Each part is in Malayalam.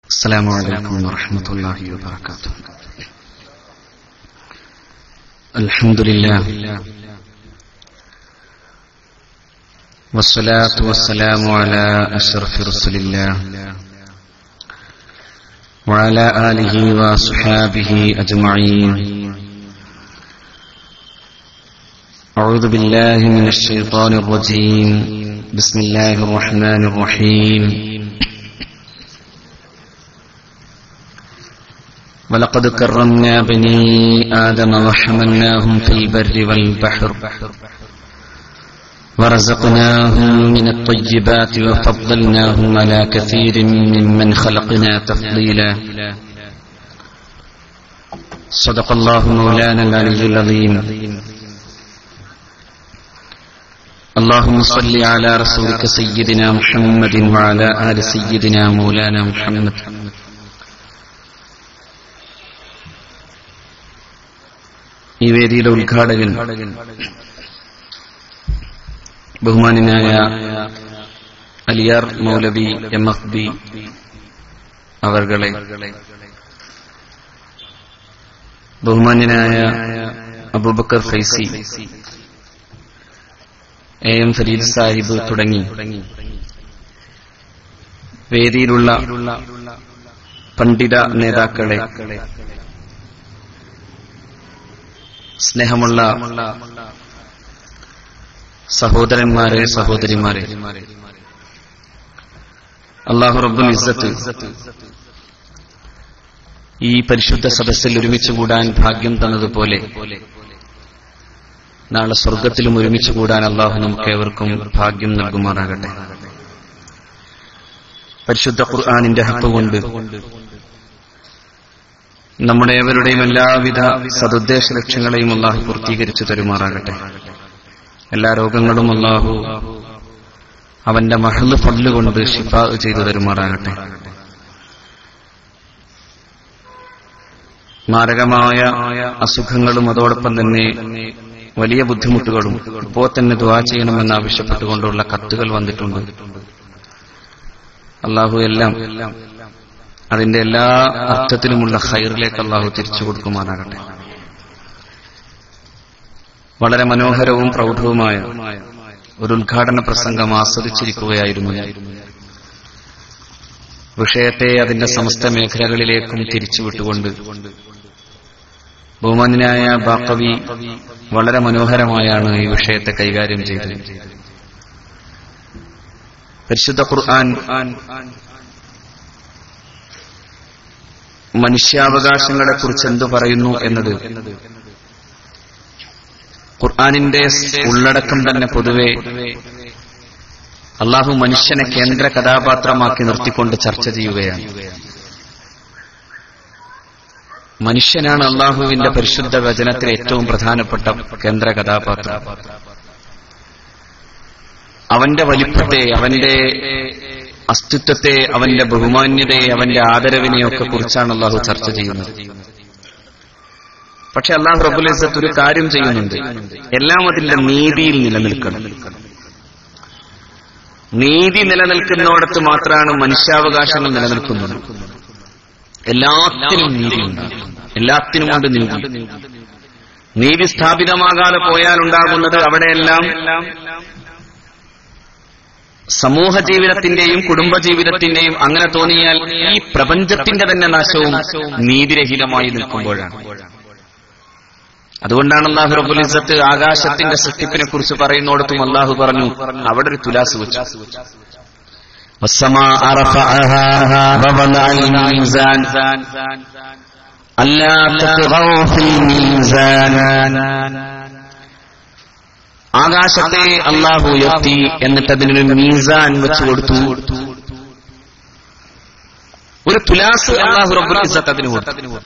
السلام عليكم ورحمة الله وبركاته الحمد لله والصلاة والسلام على أشرف رسل الله وعلى آله وصحابه أجمعين أعوذ بالله من الشيطان الرجيم بسم الله الرحمن الرحيم ولقد كرمنا بني آدم وحملناهم في البر والبحر ورزقناهم من الطيبات وفضلناهم على كثير ممن خلقنا تفضيلا صدق الله مولانا العلي العظيم اللهم صل على رسولك سيدنا محمد وعلى آل سيدنا مولانا محمد ഈ വേദിയുടെ ഉദ്ഘാടകൻ ബഹുമാനായ Aliyar Moulavi M F B അവർകളെ ബഹുമാന്യനായ അബൂബക്കർ ഫൈസി എ എം ഫരീദ് സാഹിബ് തുടങ്ങി വേദിയിലുള്ള പണ്ഡിത നേതാക്കളെ സ്നേഹമുള്ള സഹോദരന്മാരെ സഹോദരിമാരെ അള്ളാഹു റബ്ബുൽ ഇസ്സത്ത് ഈ പരിശുദ്ധ സദസ്സിൽ ഒരുമിച്ച് കൂടാൻ ഭാഗ്യം തന്നതുപോലെ നാളെ സ്വർഗത്തിലും ഒരുമിച്ച് കൂടാൻ അള്ളാഹു നമുക്ക് ഏവർക്കും ഭാഗ്യം നൽകുമാറാകട്ടെ പരിശുദ്ധ ഖുർആാനിന്റെ ഹപ്പ് കൊണ്ട് നമ്മുടെ ഏവരുടെയും എല്ലാവിധ സതുദ്ദേശ ലക്ഷ്യങ്ങളെയും അള്ളാഹു പൂർത്തീകരിച്ചു തരുമാറാകട്ടെ എല്ലാ രോഗങ്ങളും അള്ളാഹു അവന്റെ മഹല് ഫല്ല് കൊണ്ട് ഷിഫ ചെയ്തു തരുമാറാകട്ടെ മാരകമായ അസുഖങ്ങളും അതോടൊപ്പം തന്നെ വലിയ ബുദ്ധിമുട്ടുകളും ഇപ്പോൾ തന്നെ ദുവാ ചെയ്യണമെന്ന് ആവശ്യപ്പെട്ടുകൊണ്ടുള്ള കത്തുകൾ വന്നിട്ടുണ്ട് അള്ളാഹു എല്ലാം അതിന്റെ എല്ലാ അർത്ഥത്തിലുമുള്ള ഹൈറിലേക്ക് അള്ളാഹു തിരിച്ചു കൊടുക്കുമാറാകട്ടെ വളരെ മനോഹരവും പ്രൗഢവുമായ ഒരു ഉദ്ഘാടന പ്രസംഗം ആസ്വദിച്ചിരിക്കുകയായിരുന്നു ഞാൻ വിഷയത്തെ അതിന്റെ സമസ്ത മേഖലകളിലേക്കും തിരിച്ചുവിട്ടുകൊണ്ട് ബഹുമാനായ ബാക്കവി വളരെ മനോഹരമായാണ് ഈ വിഷയത്തെ കൈകാര്യം ചെയ്തത് പരിശുദ്ധ ഖുർആൻ മനുഷ്യാവകാശങ്ങളെ കുറിച്ച് എന്തു പറയുന്നു എന്നത് ഖുർആാനിന്റെ ഉള്ളടക്കം തന്നെ പൊതുവെ അള്ളാഹു മനുഷ്യനെ കേന്ദ്ര കഥാപാത്രമാക്കി നിർത്തിക്കൊണ്ട് ചർച്ച ചെയ്യുകയാണ് മനുഷ്യനാണ് അള്ളാഹുവിന്റെ പരിശുദ്ധ വചനത്തിലെ ഏറ്റവും പ്രധാനപ്പെട്ട കേന്ദ്ര കഥാപാത്രം അവന്റെ വലിപ്പത്തെ അവന്റെ അസ്തിത്വത്തെ അവന്റെ ബഹുമാന്യതയെ അവന്റെ ആദരവിനെയൊക്കെ കുറിച്ചാണ് അള്ളാഹു ചർച്ച ചെയ്യുന്നത് പക്ഷെ അള്ളാഹു റബുലിസത്ത് ഒരു കാര്യം ചെയ്യുന്നുണ്ട് എല്ലാം അതിന്റെ നീതിയിൽ നിലനിൽക്കണം നീതി നിലനിൽക്കുന്നിടത്ത് മാത്രമാണ് മനുഷ്യാവകാശങ്ങൾ നിലനിൽക്കുന്നത് എല്ലാത്തിനും നീതിയുണ്ട് എല്ലാത്തിനുമുണ്ട് നീതി നീതി സ്ഥാപിതമാകാതെ പോയാൽ ഉണ്ടാകുന്നത് അവിടെയെല്ലാം സമൂഹ ജീവിതത്തിന്റെയും കുടുംബ ജീവിതത്തിന്റെയും അങ്ങനെ തോന്നിയാൽ ഈ പ്രപഞ്ചത്തിന്റെ തന്നെ നാശവും നീതിരഹിതമായി നിൽക്കുമ്പോഴാണ് അതുകൊണ്ടാണ് അള്ളാഹു റബുൽ ഇസത്ത് ആകാശത്തിന്റെ സൃഷ്ടിപ്പിനെ കുറിച്ച് പറയുന്നിടത്തും അള്ളാഹു പറഞ്ഞു അവിടെ ഒരു തുലാസ് വെച്ചു ആകാശത്തെ അള്ളാഹു ഉയർത്തി എന്നിട്ട് അതിനൊരു മീസാൻ വെച്ചു കൊടുത്തു ഒരു തുലാസ് അള്ളാഹു റബ്ബുൽ ഇസത്ത് അതിന് കൊടുത്തു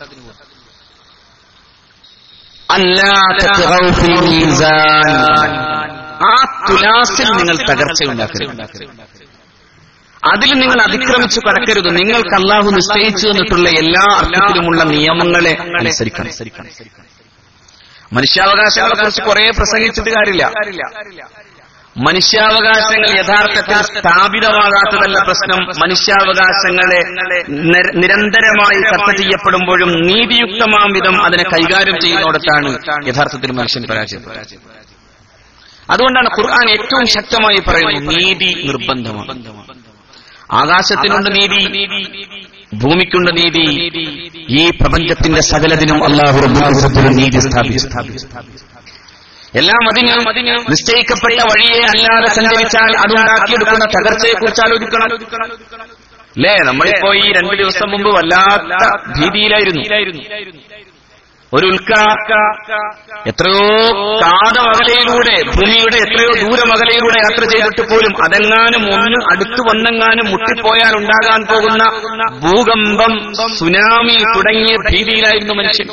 ആ തുലാസിൽ നിങ്ങൾ തകർച്ചയുണ്ടാക്കരുത് അതിൽ നിങ്ങൾ അതിക്രമിച്ചു കടക്കരുത് നിങ്ങൾക്ക് അള്ളാഹു നിശ്ചയിച്ചു എന്നിട്ടുള്ള എല്ലാ അർത്ഥത്തിലുമുള്ള നിയമങ്ങളെ അനുസരിക്കണം മനുഷ്യാവകാശങ്ങളെ കുറിച്ച് കുറെ പ്രസംഗിച്ചിട്ട് കാര്യമില്ല മനുഷ്യാവകാശങ്ങൾ യഥാർത്ഥത്തിൽ സ്ഥാപിതമാകാത്തതല്ല പ്രശ്നം മനുഷ്യാവകാശങ്ങളെ നിര- നിരന്തരമായി ചർച്ച ചെയ്യപ്പെടുമ്പോഴും നീതിയുക്തമാം വിധം അതിനെ കൈകാര്യം ചെയ്യുന്നിടത്താണ് യഥാർത്ഥത്തിൽ മനുഷ്യൻ പരാജയപ്പെട്ടത് അതുകൊണ്ടാണ് ഖുർആൻ ഏറ്റവും ശക്തമായി പറയുന്നത് നീതി നിർബന്ധമാണ് ആകാശത്തിനുണ്ട് നീതി ഭൂമിക്കുണ്ട് നീതി ഈ പ്രപഞ്ചത്തിന്റെ സകലതിനും അള്ളാഹു റബ്ബുൽ ഇസ്സത്തിന് നീതി സ്ഥാപിച്ചു എല്ലാം അതിന് നിശ്ചയിക്കപ്പെട്ട വഴിയെ അല്ലാതെ സഞ്ചരിച്ചാൽ അതുണ്ടാക്കിയെടുക്കുന്ന തകർച്ചയെക്കുറിച്ച് ആലോചിക്കണം അല്ലേ നമ്മളിപ്പോ ഈ രണ്ടു ദിവസം മുമ്പ് വല്ലാത്ത ഭീതിയിലായിരുന്നു ഒരു ഉൽക്ക എത്രയോ കാതമകലയിലൂടെ ഭൂമിയുടെ എത്രയോ ദൂരമകലയിലൂടെ യാത്ര ചെയ്തിട്ട് പോലും അതെങ്ങാനും ഒന്ന് അടുത്തു വന്നെങ്ങാനും മുട്ടിപ്പോയാൽ ഉണ്ടാകാൻ പോകുന്ന ഭൂകമ്പം സുനാമി തുടങ്ങിയ ഭീതിയിലായിരുന്നു മനുഷ്യൻ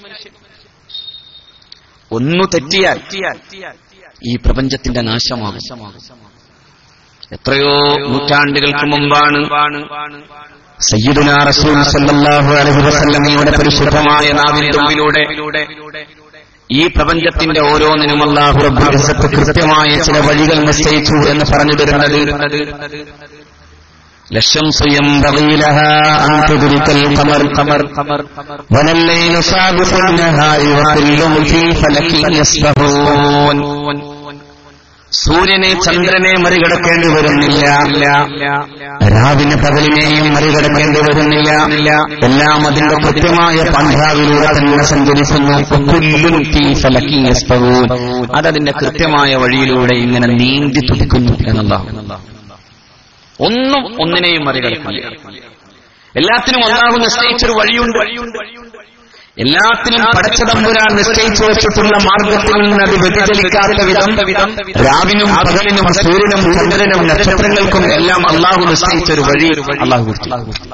ഒന്നു തെറ്റിയാൽ ഈ പ്രപഞ്ചത്തിന്റെ നാശമാകും എത്രയോ നൂറ്റാണ്ടുകൾക്ക് മുമ്പാണ് സയ്യിദുന റസൂൽ സല്ലല്ലാഹു അലൈഹി വസല്ലമയുടെ പരിശുദ്ധമായ നാവിൻ തുമ്പിലൂടെ ഈ പ്രപഞ്ചത്തിന്റെ ഓരോന്നിനും അല്ലാഹു റബ്ബുൽ ഇസ്സത്ത് കൃത്യമായ ചില വഴികൾ നിശ്ചയിച്ചു എന്ന് പറഞ്ഞു തരുന്നത് للشمس ينبغي لها أن تدرك القمر قمر قمر ولا الليل سابق النهار وكل في فلك يسبحون സൂര്യനെ ചന്ദ്രനെ മറികടക്കേണ്ടി വരുന്നില്ല രാവിന് പകലിനെയും മറികടക്കേണ്ടി വരുന്നില്ല എല്ലാം അതിന്റെ കൃത്യമായ പന്ഥാവിലൂടെ തന്നെ സഞ്ചരിക്കുന്നു കുല്ലും ഫീ ഫലക്കി യസ്ബഹൂൻ. അതതിന്റെ കൃത്യമായ വഴിയിലൂടെ ഇങ്ങനെ നീന്തി തുടിക്കുന്നു എന്നുള്ളതാണ് ഒന്നും ഒന്നിനെയും മറികടക്കില്ല എല്ലാത്തിനും ഒന്നാഹു നിശ്ചയിച്ചൊരു വഴിയുണ്ട് എല്ലാത്തിനും പടച്ചതമ്പുരാൻ നിശ്ചയിച്ചു വെച്ചിട്ടുള്ള മാർഗത്തിൽ നിന്ന് അത് വ്യതിചലിക്കാത്ത വിധം രാവിനും പകലിനും സൂര്യനും ചന്ദ്രനും നക്ഷത്രങ്ങൾക്കും എല്ലാം അള്ളാഹു നിശ്ചയിച്ചൊരു വഴി അള്ളാഹു കൊടുത്തു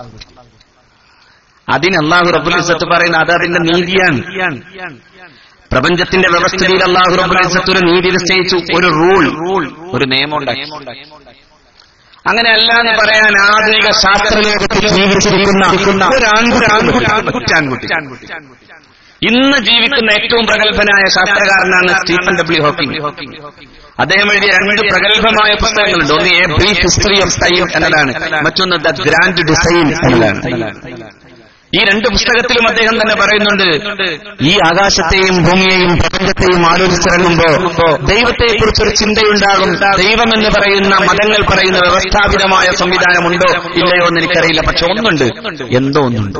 അതിന് അള്ളാഹു റബ്ബുൽ ഇസ്സത്ത് പറയുന്ന അത് അതിന്റെ നീതിയാണ് പ്രപഞ്ചത്തിന്റെ വ്യവസ്ഥിതിയിൽ അള്ളാഹു റബ്ബുൽ ഇസ്സത്ത് ഒരു നീതി നിശ്ചയിച്ചു ഒരു റൂൾ ഒരു നിയമം ഉണ്ടാക്കി അങ്ങനെ അല്ല എന്ന് പറയാൻ ആധുനിക ശാസ്ത്രലോകത്തിൽ ജീവിച്ചിരിക്കുന്ന ഒരു ആൺകുട്ടി ആൺകുട്ടി ഇന്ന് ജീവിക്കുന്ന ഏറ്റവും പ്രഗത്ഭനായ ശാസ്ത്രകാരനാണ് സ്റ്റീഫൻ ഡബ്ല്യു ഹോക്കിംഗ് അദ്ദേഹം എഴുതിയ രണ്ട് പ്രഗത്ഭമായ പുസ്തകങ്ങളുണ്ട് ഒന്ന് a brief history of time എന്നതാണ് മറ്റൊന്ന് ദ ഗ്രാൻഡ് ഡിസൈൻ എന്നതാണ് ഈ രണ്ട് പുസ്തകത്തിലും അദ്ദേഹം തന്നെ പറയുന്നുണ്ട് ഈ ആകാശത്തെയും ഭൂമിയെയും പ്രപഞ്ചത്തെയും ആലോചിച്ചിറങ്ങുമ്പോ ദൈവത്തെക്കുറിച്ചൊരു ചിന്തയുണ്ടാകും ദൈവമെന്ന് പറയുന്ന മതങ്ങൾ പറയുന്ന വ്യവസ്ഥാപിതമായ സംവിധാനമുണ്ടോ ഇല്ലയോ എന്ന് എനിക്കറിയില്ല പക്ഷെ ഒന്നുണ്ട് എന്തോ ഒന്നുണ്ട്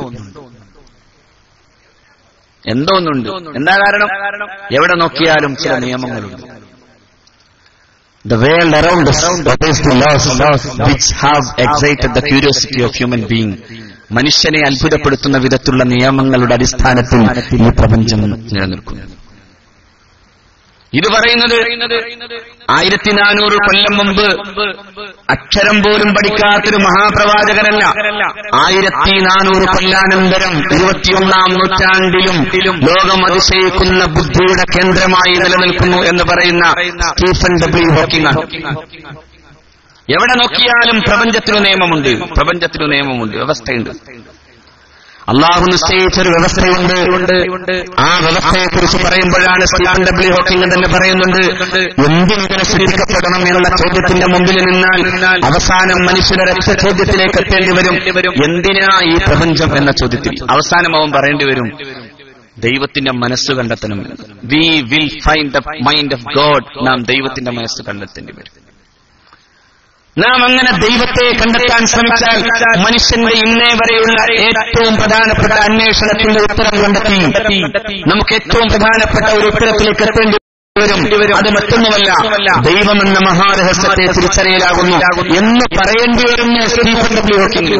എന്തോ ഒന്നുണ്ട് എന്താ കാരണം എവിടെ നോക്കിയാലും ചില നിയമങ്ങളുണ്ട് The world around us obeys the laws which have excited the curiosity of human being. മനുഷ്യനെ അത്ഭുതപ്പെടുത്തുന്ന വിധത്തിലുള്ള നിയമങ്ങളുടെ അടിസ്ഥാനത്തിൽ ഈ പ്രപഞ്ചം നിലനിൽക്കുന്നു ഇത് പറയുന്നത് ആയിരത്തി നാനൂറ് കൊല്ലം മുമ്പ് അക്ഷരം പോലും പഠിക്കാത്തൊരു മഹാപ്രവാചകനല്ല ആയിരത്തി നാനൂറ് കൊല്ലാനന്തരം ഇരുപത്തിയൊന്നാം നൂറ്റാണ്ടിലും ലോകം അതിശയിക്കുന്ന ബുദ്ധിയുടെ കേന്ദ്രമായി നിലനിൽക്കുന്നു എന്ന് പറയുന്ന സ്റ്റീഫൻ ഡബ്ല്യു ഹോക്കിംഗ് എവിടെ നോക്കിയാലും പ്രപഞ്ചത്തിനു നിയമമുണ്ട് പ്രപഞ്ചത്തിനു നിയമമുണ്ട് വ്യവസ്ഥയുണ്ട് അള്ളാഹു നിശ്ചയിച്ചൊരു വ്യവസ്ഥയുണ്ട് ആ വ്യവസ്ഥയെക്കുറിച്ച് പറയുമ്പോഴാണ് സ്റ്റീഫൻ ഡബ്ല്യു ഹോക്കിംഗ് തന്നെ പറയുന്നുണ്ട് എന്തിനിങ്ങനെ സൃഷ്ടിക്കപ്പെടണം എന്നുള്ള ചോദ്യത്തിന്റെ മുമ്പിൽ നിന്നാൽ അവസാനം മനുഷ്യരുടെ രക്ഷ ചോദ്യത്തിലേക്ക് എത്തേണ്ടി വരും എന്തിനാ ഈ പ്രപഞ്ചം എന്ന ചോദ്യത്തിൽ അവസാനം അവൻ പറയേണ്ടി വരും ദൈവത്തിന്റെ മനസ്സ് കണ്ടെത്തണം we will find the mind of God നാം ദൈവത്തിന്റെ മനസ്സ് കണ്ടെത്തേണ്ടി വരും നാം അങ്ങനെ ദൈവത്തെ കണ്ടെത്താൻ ശ്രമിച്ചാൽ മനുഷ്യന്റെ ഇന്നേ വരെയുള്ള ഏറ്റവും പ്രധാനപ്പെട്ട അന്വേഷണത്തിന്റെ ഉത്തരം കണ്ടെത്തി നമുക്ക് ഏറ്റവും പ്രധാനപ്പെട്ട ഒരു ഉത്തരത്തിലേക്ക് എത്തേണ്ടി വരും അത് മറ്റൊന്നുമല്ല ദൈവമെന്ന മഹാരഹസ്യത്തെ തിരിച്ചറിയലാകുന്നു എന്ന് പറയേണ്ടി വരുന്ന സ്റ്റീഫൻ ഡബ്ല്യു ഹോക്കിംഗ്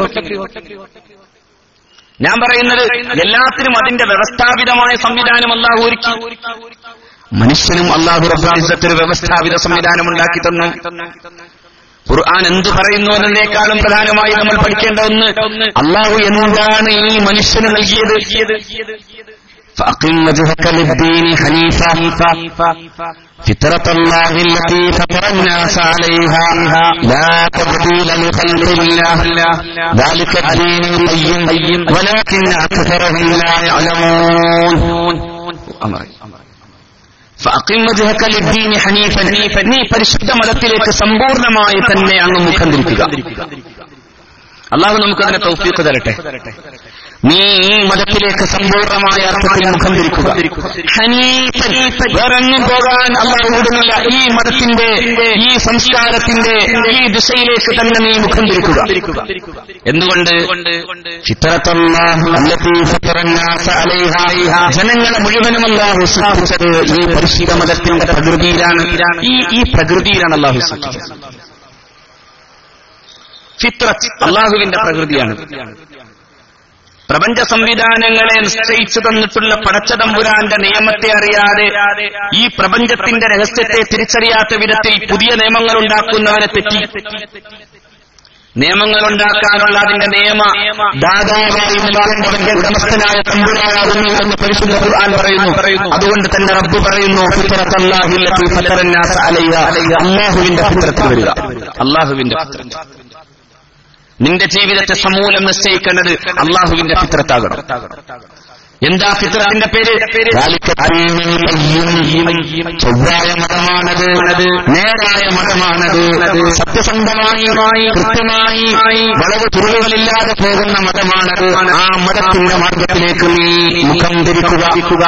ഞാൻ പറയുന്നത് എല്ലാത്തിനും അതിന്റെ വ്യവസ്ഥാപിതമായ സംവിധാനം അല്ലാഹു ഒരുക്കി മനുഷ്യനും അള്ളാഹു റബ്ബാലിസത്തൊരു വ്യവസ്ഥാപിത സംവിധാനം ഉണ്ടാക്കി തന്നു ഖുർആൻ എന്തു പറയുന്നു എന്നതിനേക്കാളും പ്രധാനമായി നമ്മൾ പഠിക്കേണ്ട ഒന്ന് അള്ളാഹു എന്താണ് ഈ മനുഷ്യന് നൽകിയത് فأقم وجهك للدين حنيفا فطرة الله التي فطر الناس عليها لا تبديل لخلق الله ذلك الدين القيم ولكن أكثرهم لا يعلمون فأقم وجهك للدين حنيفا നീ പരിശുദ്ധ മതത്തിലേക്ക് സമ്പൂർണമായി തന്നെ അങ്ങ് മുഖം തിരിക്കുക അള്ളാഹു നമുക്ക് അതിനെ തൗഫീഖ് തരട്ടെ നീ ഈ മതത്തിലേക്ക് സമ്പൂർണമായ അർത്ഥത്തിൽ മുഖം തിരിക്കുക ഹനീഫൻ വേറെങ്ങും പോകാൻ അള്ളാഹു വിടുന്നില്ല ഈ മതത്തിന്റെ ഈ സംസ്കാരത്തിന്റെ ഈ ദിശയിലേക്ക് തന്നെ നീ മുഖം തിരിക്കുക എന്തുകൊണ്ട് ഫിത്രത്തല്ലാഹു അല്ലതീ ഫത്തറന്നാസ അലൈഹാ ജനങ്ങളെ മുഴുവനും അല്ലാഹു സൃഷ്ടിച്ചത് ഈ പരിശുദ്ധ മതത്തിന്റെ പ്രകൃതിയിലാണ് ഈ ഈ പ്രകൃതിയിലാണ് അല്ലാഹു സൃഷ്ടിച്ചത് ഫിത്രത്ത് അള്ളാഹുവിന്റെ പ്രകൃതിയാണ് പ്രപഞ്ച സംവിധാനങ്ങളെ നിശ്ചയിച്ചു തന്നിട്ടുള്ള പടച്ചതമ്പുരാന്റെ നിയമത്തെ അറിയാതെ ഈ പ്രപഞ്ചത്തിന്റെ രഹസ്യത്തെ തിരിച്ചറിയാത്ത വിധത്തിൽ പുതിയ നിയമങ്ങൾ ഉണ്ടാക്കുന്നവനെ തെറ്റി നിയമങ്ങൾ ഉണ്ടാക്കാനുള്ള അതിന്റെ നിയമ ദാതാവായി നിൽക്കേണ്ടവന്റെ ഉടമസ്ഥനായ തമ്പുരാനാകുന്നു എന്ന് പരിശുദ്ധ ഖുർആൻ പറയുന്നു അതുകൊണ്ട് തന്നെ റബ്ബ് പറയുന്നു ഫിത്രത്തല്ലാഹില്ലത്തി ഫത്തറന്നാസ അലയ്യ അള്ളാഹുവിന്റെ ഫിത്രത്തിൽ വരിക അള്ളാഹുവിന്റെ ഫിത്രത്തിൽ നിന്റെ ജീവിതത്തെ സമൂലം നിശ്ചയിക്കേണ്ടത് അള്ളാഹുവിന്റെ ഫിത്രത്താകണം എന്താ ഫിത്രത്തിന്റെ പേര് ചൊവ്വായ മതമാണത് നേരായ മതമാണത് സത്യസന്ധമായി കൃത്യമായി വളവ് തുറവുകളില്ലാതെ പോകുന്ന മതമാണത് ആ മതത്തിന്റെ മാർഗത്തിലേക്ക് നീ മുഖം ധരിക്കുക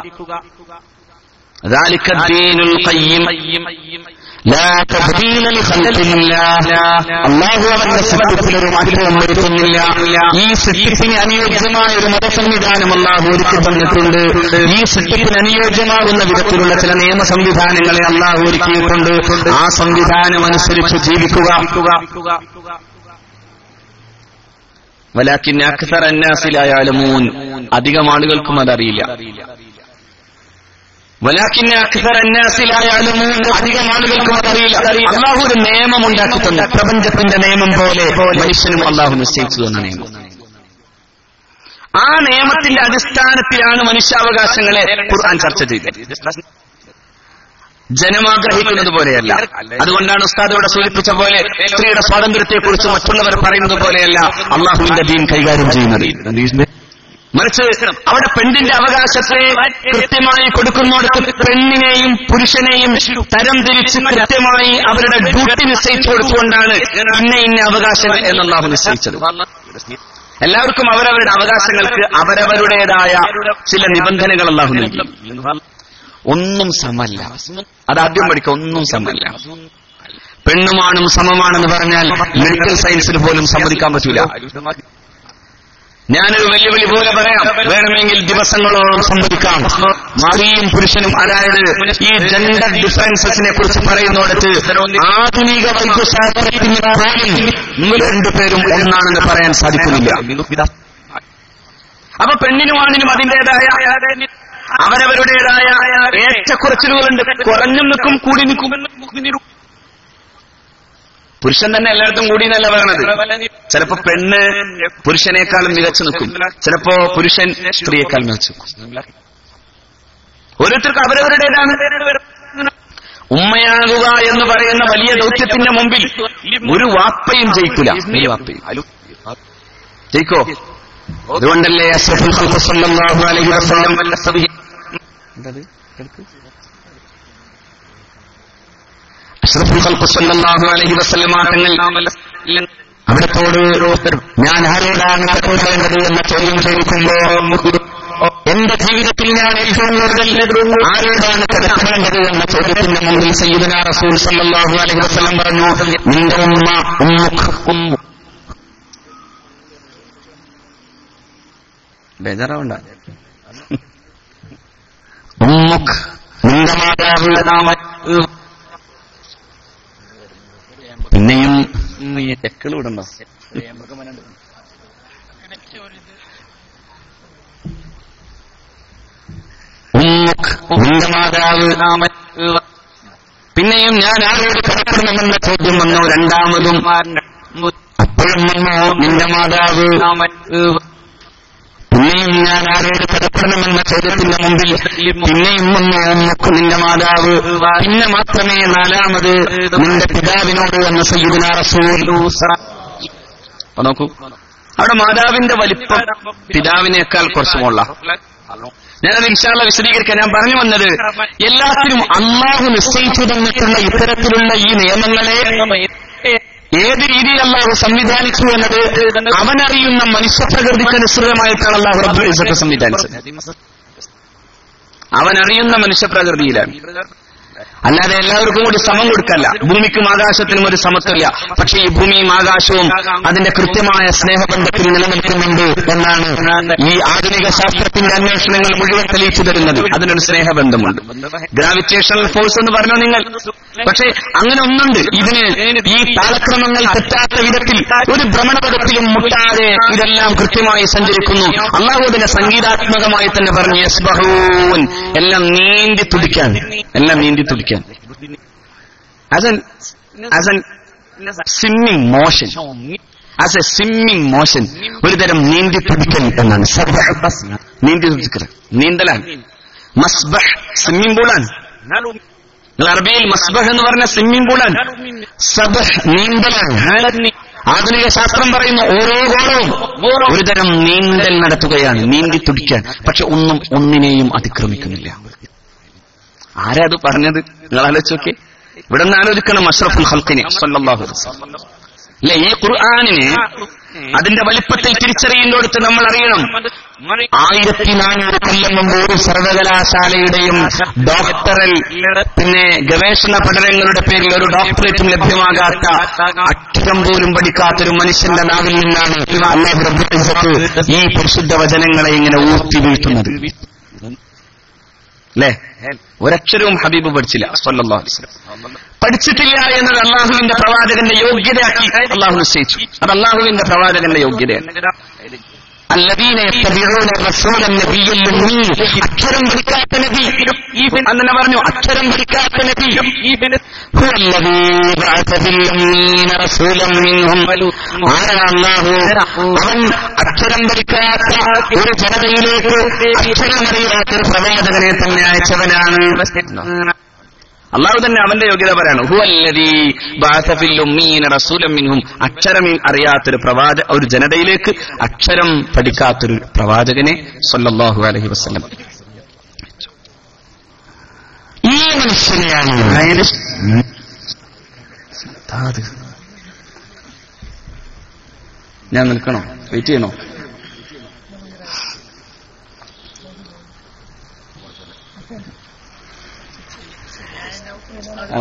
ذلك الدين القيم لا تبديل لخلق الله അള്ളാഹു അവന്റെ സൃഷ്ടിപ്പിൽ ഒരു മാറ്റവും വരുത്തുന്നില്ല ഈ സൃഷ്ടിപ്പിന് അനുയോജ്യമായ ഒരു മതസംവിധാനം അള്ളാഹു ഒരുക്കി തന്നിട്ടുണ്ട് ഈ സൃഷ്ടിപ്പിന് അനുയോജ്യമാകുന്ന വിധത്തിലുള്ള ചില നിയമ സംവിധാനങ്ങളെ അള്ളാഹു ഒരുക്കിയിട്ടുണ്ട് ആ സംവിധാനം അനുസരിച്ച് ജീവിക്കുക വലാക്കിൻ അക്സർ അന്നാസിലായാലും അധികം ആളുകൾക്കും അതറിയില്ല വലാക്കിന്നെ അക്സർ അന്നാസിലായാലും അധികം ആളുകൾക്കും അതറിയില്ല അള്ളാഹു ഒരു നിയമം ഉണ്ടാക്കിയിട്ടുണ്ട് പ്രപഞ്ചത്തിന്റെ നിയമം പോലെ മനുഷ്യനും അള്ളാഹു നിശ്ചയിച്ചു തന്ന നിയമം ആ നിയമത്തിന്റെ അടിസ്ഥാനത്തിലാണ് മനുഷ്യാവകാശങ്ങളെ ഖുർആൻ ചർച്ച ചെയ്തത് ജനമാഗ്രഹിക്കുന്നത് പോലെയല്ല അതുകൊണ്ടാണ് ഉസ്താദ് ഇവിടെ സൂചിപ്പിച്ച പോലെ സ്ത്രീയുടെ സ്വാതന്ത്ര്യത്തെക്കുറിച്ച് മറ്റുള്ളവർ പറയുന്നത് പോലെയല്ല അള്ളാഹുവിന്റെ ദീൻ കൈകാര്യം ചെയ്യുന്നത് മറിച്ച് അവിടെ പെണ്ണിന്റെ അവകാശത്തെ കൃത്യമായി കൊടുക്കുന്നിടത്ത് പെണ്ണിനെയും പുരുഷനെയും തരം തിരിച്ച് കൃത്യമായി അവരുടെ ഡ്യൂട്ടി നിശ്ചയിച്ചു കൊടുത്തുകൊണ്ടാണ് ഇന്ന ഇന്ന അവകാശങ്ങൾ എന്നുള്ളാഹു നിശ്ചയിച്ചത് എല്ലാവർക്കും അവരവരുടെ അവകാശങ്ങൾക്ക് അവരവരുടേതായ ചില നിബന്ധനകൾ അല്ലാഹു നൽകി ഒന്നും സമല്ല അതാദ്യം പഠിക്കുക ഒന്നും സമല്ല പെണ്ണുമാണും സമമാണെന്ന് പറഞ്ഞാൽ മെഡിക്കൽ സയൻസിൽ പോലും സമ്മതിക്കാൻ പറ്റൂല ഞാനൊരു വെല്ലുവിളി പോലെ പറയാം വേണമെങ്കിൽ ദിവസങ്ങളോളം സംവദിക്കാം സ്ത്രീയും പുരുഷനും അതായത് ഈ ജെൻഡർ ഡിഫറൻസസിനെ കുറിച്ച് പറയുന്നിടത്ത് ആധുനിക വൈദ്യശാസ്ത്രത്തിന് പോലും നിങ്ങൾ രണ്ടുപേരും ഒന്നാണെന്ന് പറയാൻ സാധിക്കുന്നില്ല അപ്പൊ പെണ്ണിനും ആണിനും അതിന്റേതായ അവരവരുടേതായ ഏറ്റക്കുറച്ചിലുകളുണ്ട് കുറഞ്ഞും നിൽക്കും കൂടി നിൽക്കും പുരുഷൻ തന്നെ എല്ലായിടത്തും കൂടി എന്നല്ല പറയണത് ചിലപ്പോ പെണ്ണ് പുരുഷനേക്കാളും മികച്ചു നിൽക്കും ചിലപ്പോ പുരുഷൻ സ്ത്രീയേക്കാൾ മികച്ചു ഓരോരുത്തർക്കും അവരവരുടേതാണ് ഉമ്മയാകുക എന്ന് പറയുന്ന വലിയ ദൗത്യത്തിന്റെ മുമ്പിൽ ഒരു വാപ്പയും ജയിക്കൂല ഒരു വാപ്പയും ജയിക്കോ അതുകൊണ്ടല്ലേ അഷ്റഫുൽ ഖൽഖ് സല്ലല്ലാഹു അലൈഹി വസല്ലം എന്തത് അഷ്റഫുൽ ഖൽഖ് സല്ലല്ലാഹു അലൈഹി വസല്ലം തങ്ങൾ അവിടത്തോട് ഞാൻ ആരോടാണ് കിടക്കേണ്ടത് എന്ന ചോദ്യം ചോദിക്കുമ്പോൾ എന്റെ ജീവിതത്തിൽ ഞാൻ ഏറ്റവും കൂടുതൽ ആരോടാണ് കിടക്കേണ്ടത് എന്ന ചോദ്യത്തിന്റെ മുമ്പിൽ സയ്യിദന റസൂൽ സല്ലല്ലാഹു അലൈഹി വസല്ലം പറഞ്ഞു നിന്റെ ഉമ്മ ഉമ്മുഖ് ഉമ്മു ബേജാറാവണ്ട ഉമ്മുഖ് നിന്റെ മാതാവ് നാമ പിന്നെയും എക്കള് വിടണ്ടോ ഉമ്മുഖ് നിന്റെ മാതാവ് നാമ പിന്നെയും ഞാൻ ആരോട് കടപ്പെടണമെന്ന ചോദ്യം വന്നു രണ്ടാമതും അപ്പോഴും വന്നു നിന്റെ മാതാവ് പിന്നെയും ഞാൻ ആരോട് കടപ്പെടണമെന്ന ചോദ്യത്തിന്റെ മുമ്പിൽ പിന്നെയും വന്നു ഉമ്മുക്ക് നിന്റെ മാതാവ് പിന്നെ മാത്രമേ നാലാമത് നിന്റെ പിതാവിനോട് വന്ന സയ്യിദിന റസൂൽ നോക്കൂ അവിടെ മാതാവിന്റെ വലിപ്പം പിതാവിനേക്കാൾ കുറച്ച് മുള്ള ഞാനത് ഇൻഷാല്ല വിശദീകരിക്കാൻ ഞാൻ പറഞ്ഞു വന്നത് എല്ലാത്തിനും അള്ളാഹു നിശ്ചയിച്ചു തന്നിട്ടുള്ള ഇത്തരത്തിലുള്ള ഈ നിയമങ്ങളെ ഏത് രീതിയിൽ അള്ളാഹു സംവിധാനിച്ചു എന്നത് അവനറിയുന്ന മനുഷ്യപ്രകൃതിക്കനുസൃതമായിട്ടാണ് അള്ളാഹു റബ്ബുൽ ഇസ്സത്ത് സംവിധാനിച്ചത് അവനറിയുന്ന മനുഷ്യപ്രകൃതിയിലാണ് അല്ലാതെ എല്ലാവർക്കും കൂടി സമം കൊടുക്കല്ല ഭൂമിക്കും ആകാശത്തിനും ഒരു സമത്വമില്ല പക്ഷേ ഈ ഭൂമിയും ആകാശവും അതിന്റെ കൃത്യമായ സ്നേഹബന്ധത്തിൽ നിലനിൽക്കുന്നുണ്ട് എന്നാണ് ഈ ആധുനിക ശാസ്ത്രത്തിന്റെ അന്വേഷണങ്ങൾ മുഴുവൻ തെളിയിച്ചു തരുന്നത് അതിനൊരു സ്നേഹബന്ധമുണ്ട് ഗ്രാവിറ്റേഷണൽ ഫോഴ്സ് എന്ന് പറഞ്ഞു നിങ്ങൾ പക്ഷേ അങ്ങനെ ഒന്നുണ്ട് ഇതിന് ഈ താളക്രമങ്ങൾ തെറ്റാത്ത വിധത്തിൽ ഒരു ഭ്രമണപഥത്തിലും മുട്ടാതെ ഇതെല്ലാം കൃത്യമായി സഞ്ചരിക്കുന്നു അള്ളാഹു അതിനെ സംഗീതാത്മകമായി തന്നെ പറഞ്ഞു യസ്ബഹൂൻ എല്ലാം നീന്തി തുടിക്കാൻ എല്ലാം നീന്തി തുടിക്കാൻ as an as an swimming motion as a swimming motion ഒരു തരം നീന്തി തുടിക്കൽ എന്നാണ് സബ്ഹ. നീന്തി തുടിക്കൽ നീന്തലാണ് മസ്ബഹ് സ്വിമ്മിംഗ് പൂളാണ് നിങ്ങൾ അറബിയിൽ മസ്ബഹ് എന്ന് പറഞ്ഞ സ്വിമ്മിംഗ് പൂളാണ് സബഹ് നീന്തലാണ് ആധുനിക ശാസ്ത്രം പറയുന്നു ഓരോ ഗോളവും ഒരു തരം നീന്തൽ നടത്തുകയാണ് നീന്തി തുടിക്കാൻ പക്ഷെ ഒന്നും ഒന്നിനെയും അതിക്രമിക്കുന്നില്ല ആരാ അത് പറഞ്ഞത് നിങ്ങൾ ആലോചിച്ച് നോക്കി ഇവിടെ നിന്ന് ആലോചിക്കണം അഷ്റഫുൽ ഹൽക്കിനെ സല്ലല്ലാഹു അലൈഹി വസല്ലം. അല്ലെ ഈ ഖുർആാനിന് അതിന്റെ വലിപ്പത്തിൽ തിരിച്ചറിയുന്നിടത്ത് നമ്മൾ അറിയണം ആയിരത്തി നാനൂറ് കൊല്ലം മുമ്പ് ഒരു സർവകലാശാലയുടെയും ഡോക്ടറൽ പിന്നെ ഗവേഷണ പഠനങ്ങളുടെ പേരിൽ ഒരു ഡോക്ടറേറ്റും ലഭ്യമാകാത്ത അക്ഷരം പോലും പഠിക്കാത്തൊരു മനുഷ്യന്റെ നാവിൽ നിന്നാണ് അള്ളാഹു റബ്ബുൽ ഇസ്സത്ത് ഈ പരിശുദ്ധ വചനങ്ങളെ ഇങ്ങനെ ഊർത്തി വീഴ്ത്തുന്നത് അല്ലേ ഒരക്ഷരവും ഹബീബ് പഠിച്ചില്ല സല്ലല്ലാഹു അലൈഹി വസല്ലം പഠിച്ചിട്ടില്ല എന്നത് അള്ളാഹുവിന്റെ പ്രവാചകന്റെ യോഗ്യതയാക്കി അള്ളാഹു നിശ്ചയിച്ചു അത് അള്ളാഹുവിന്റെ പ്രവാചകന്റെ യോഗ്യതയാണ് الذين يتبعون الرسول النبي الأمي അക്ഷരം പഠിക്കാത്ത നബി അങ്ങനെ പറഞ്ഞു അക്ഷരം പഠിക്കാത്ത നബി هو الذي بعث في الأمين رسولا منهم ആരാണ് അല്ലാഹു അവൻ അക്ഷരം പഠിക്കാത്ത ഒരു ജനതയിലേക്ക് അക്ഷരമറിയാത്ത ഒരു പ്രവാചകനെ തന്നെ അയച്ചവനാണ് അള്ളാഹു തന്നെ അവന്റെ യോഗ്യത പറയാണ് ഹുവല്ലദീ ബഅസ ഫിൽ ഉമ്മീന റസൂലൻ മിൻഹും അക്ഷരം അറിയാത്തൊരു പ്രവാച ഒരു ജനതയിലേക്ക് അക്ഷരം പഠിക്കാത്തൊരു പ്രവാചകനെ സല്ലല്ലാഹു അലൈഹി വസല്ലം ഈ മനുഷ്യനെയാണ് അതായത് അത് ഞാൻ നിൽക്കണോ വെയിറ്റ് ചെയ്യണോ ഓ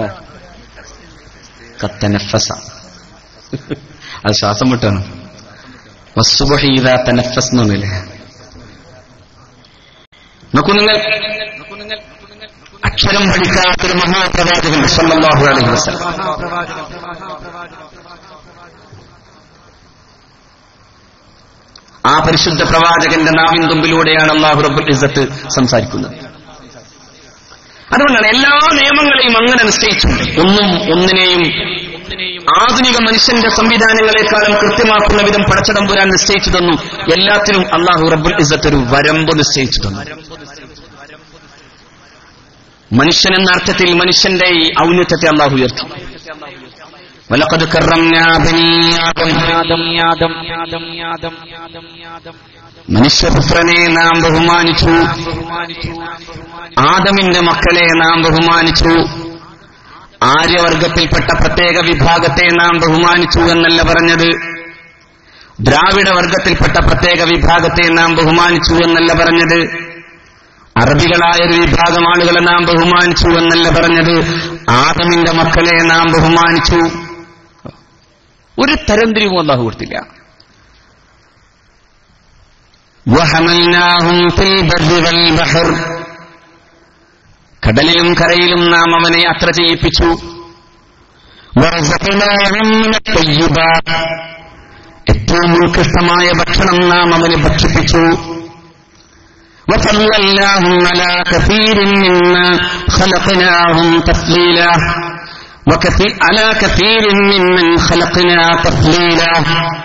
കത്തനഫസ അത് ശ്വാസം വിട്ടാണ് വസ്സുബഹീത തനഫസ് എന്നൊന്നില്ലേ നോക്കൂ നിങ്ങൾ അക്ഷരം പഠിക്കാത്തൊരു മഹാപ്രവാചകൻ സല്ലല്ലാഹു അലൈഹി വസല്ലം ആ പരിശുദ്ധ പ്രവാചകന്റെ നാവിൻ തുമ്പിലൂടെയാണ് അള്ളാഹു റബ്ബുൽ ഇസ്സത്ത് സംസാരിക്കുന്നത് അതുകൊണ്ടാണ് എല്ലാ നിയമങ്ങളെയും അങ്ങനെ നിശ്ചയിച്ചു ഒന്നും ഒന്നിനെയും ആധുനിക മനുഷ്യന്റെ സംവിധാനങ്ങളെക്കാളും കൃത്യമാക്കുന്ന വിധം പടച്ചതമ്പുരാൻ നിശ്ചയിച്ചു തന്നു എല്ലാത്തിനും അള്ളാഹു റബ്ബുൽ ഇസ്സത്ത് ഒരു വരമ്പ് നിശ്ചയിച്ചു തന്നു മനുഷ്യൻ എന്ന അർത്ഥത്തിൽ മനുഷ്യന്റെ ഈ ഔന്നത്യത്തെ അള്ളാഹു ഉയർത്തി വലക്കത് കറംനാ ബനീ ആദം മനുഷ്യപുത്രനെ നാം ബഹുമാനിച്ചു ആദമിന്റെ മക്കളെ നാം ബഹുമാനിച്ചു ആര്യവർഗത്തിൽപ്പെട്ട പ്രത്യേക വിഭാഗത്തെ നാം ബഹുമാനിച്ചു എന്നല്ല പറഞ്ഞത് ദ്രാവിഡ വർഗത്തിൽപ്പെട്ട പ്രത്യേക വിഭാഗത്തെ നാം ബഹുമാനിച്ചു എന്നല്ല പറഞ്ഞത് അറബികളായ ഒരു വിഭാഗം ആളുകളെ നാം ബഹുമാനിച്ചു എന്നല്ല പറഞ്ഞത് ആദമിന്റെ മക്കളെ നാം ബഹുമാനിച്ചു ഒരു തരംതിരിവും അള്ളാഹു കൊടുത്തില്ല وحملناهم في البر والبحر കടലിലും കരയിലും നാം അവനെ യാത്ര ചെയ്യിപ്പിച്ചു ورزقناهم من الطيبات ഏറ്റവും ഉത്കൃഷ്ടമായ ഭക്ഷണം നാം അവന് ഭക്ഷിപ്പിച്ചു وفضلناهم على كثير مما خلقناهم تفضيلا وكثير على كثير ممن خلقنا تفضيلا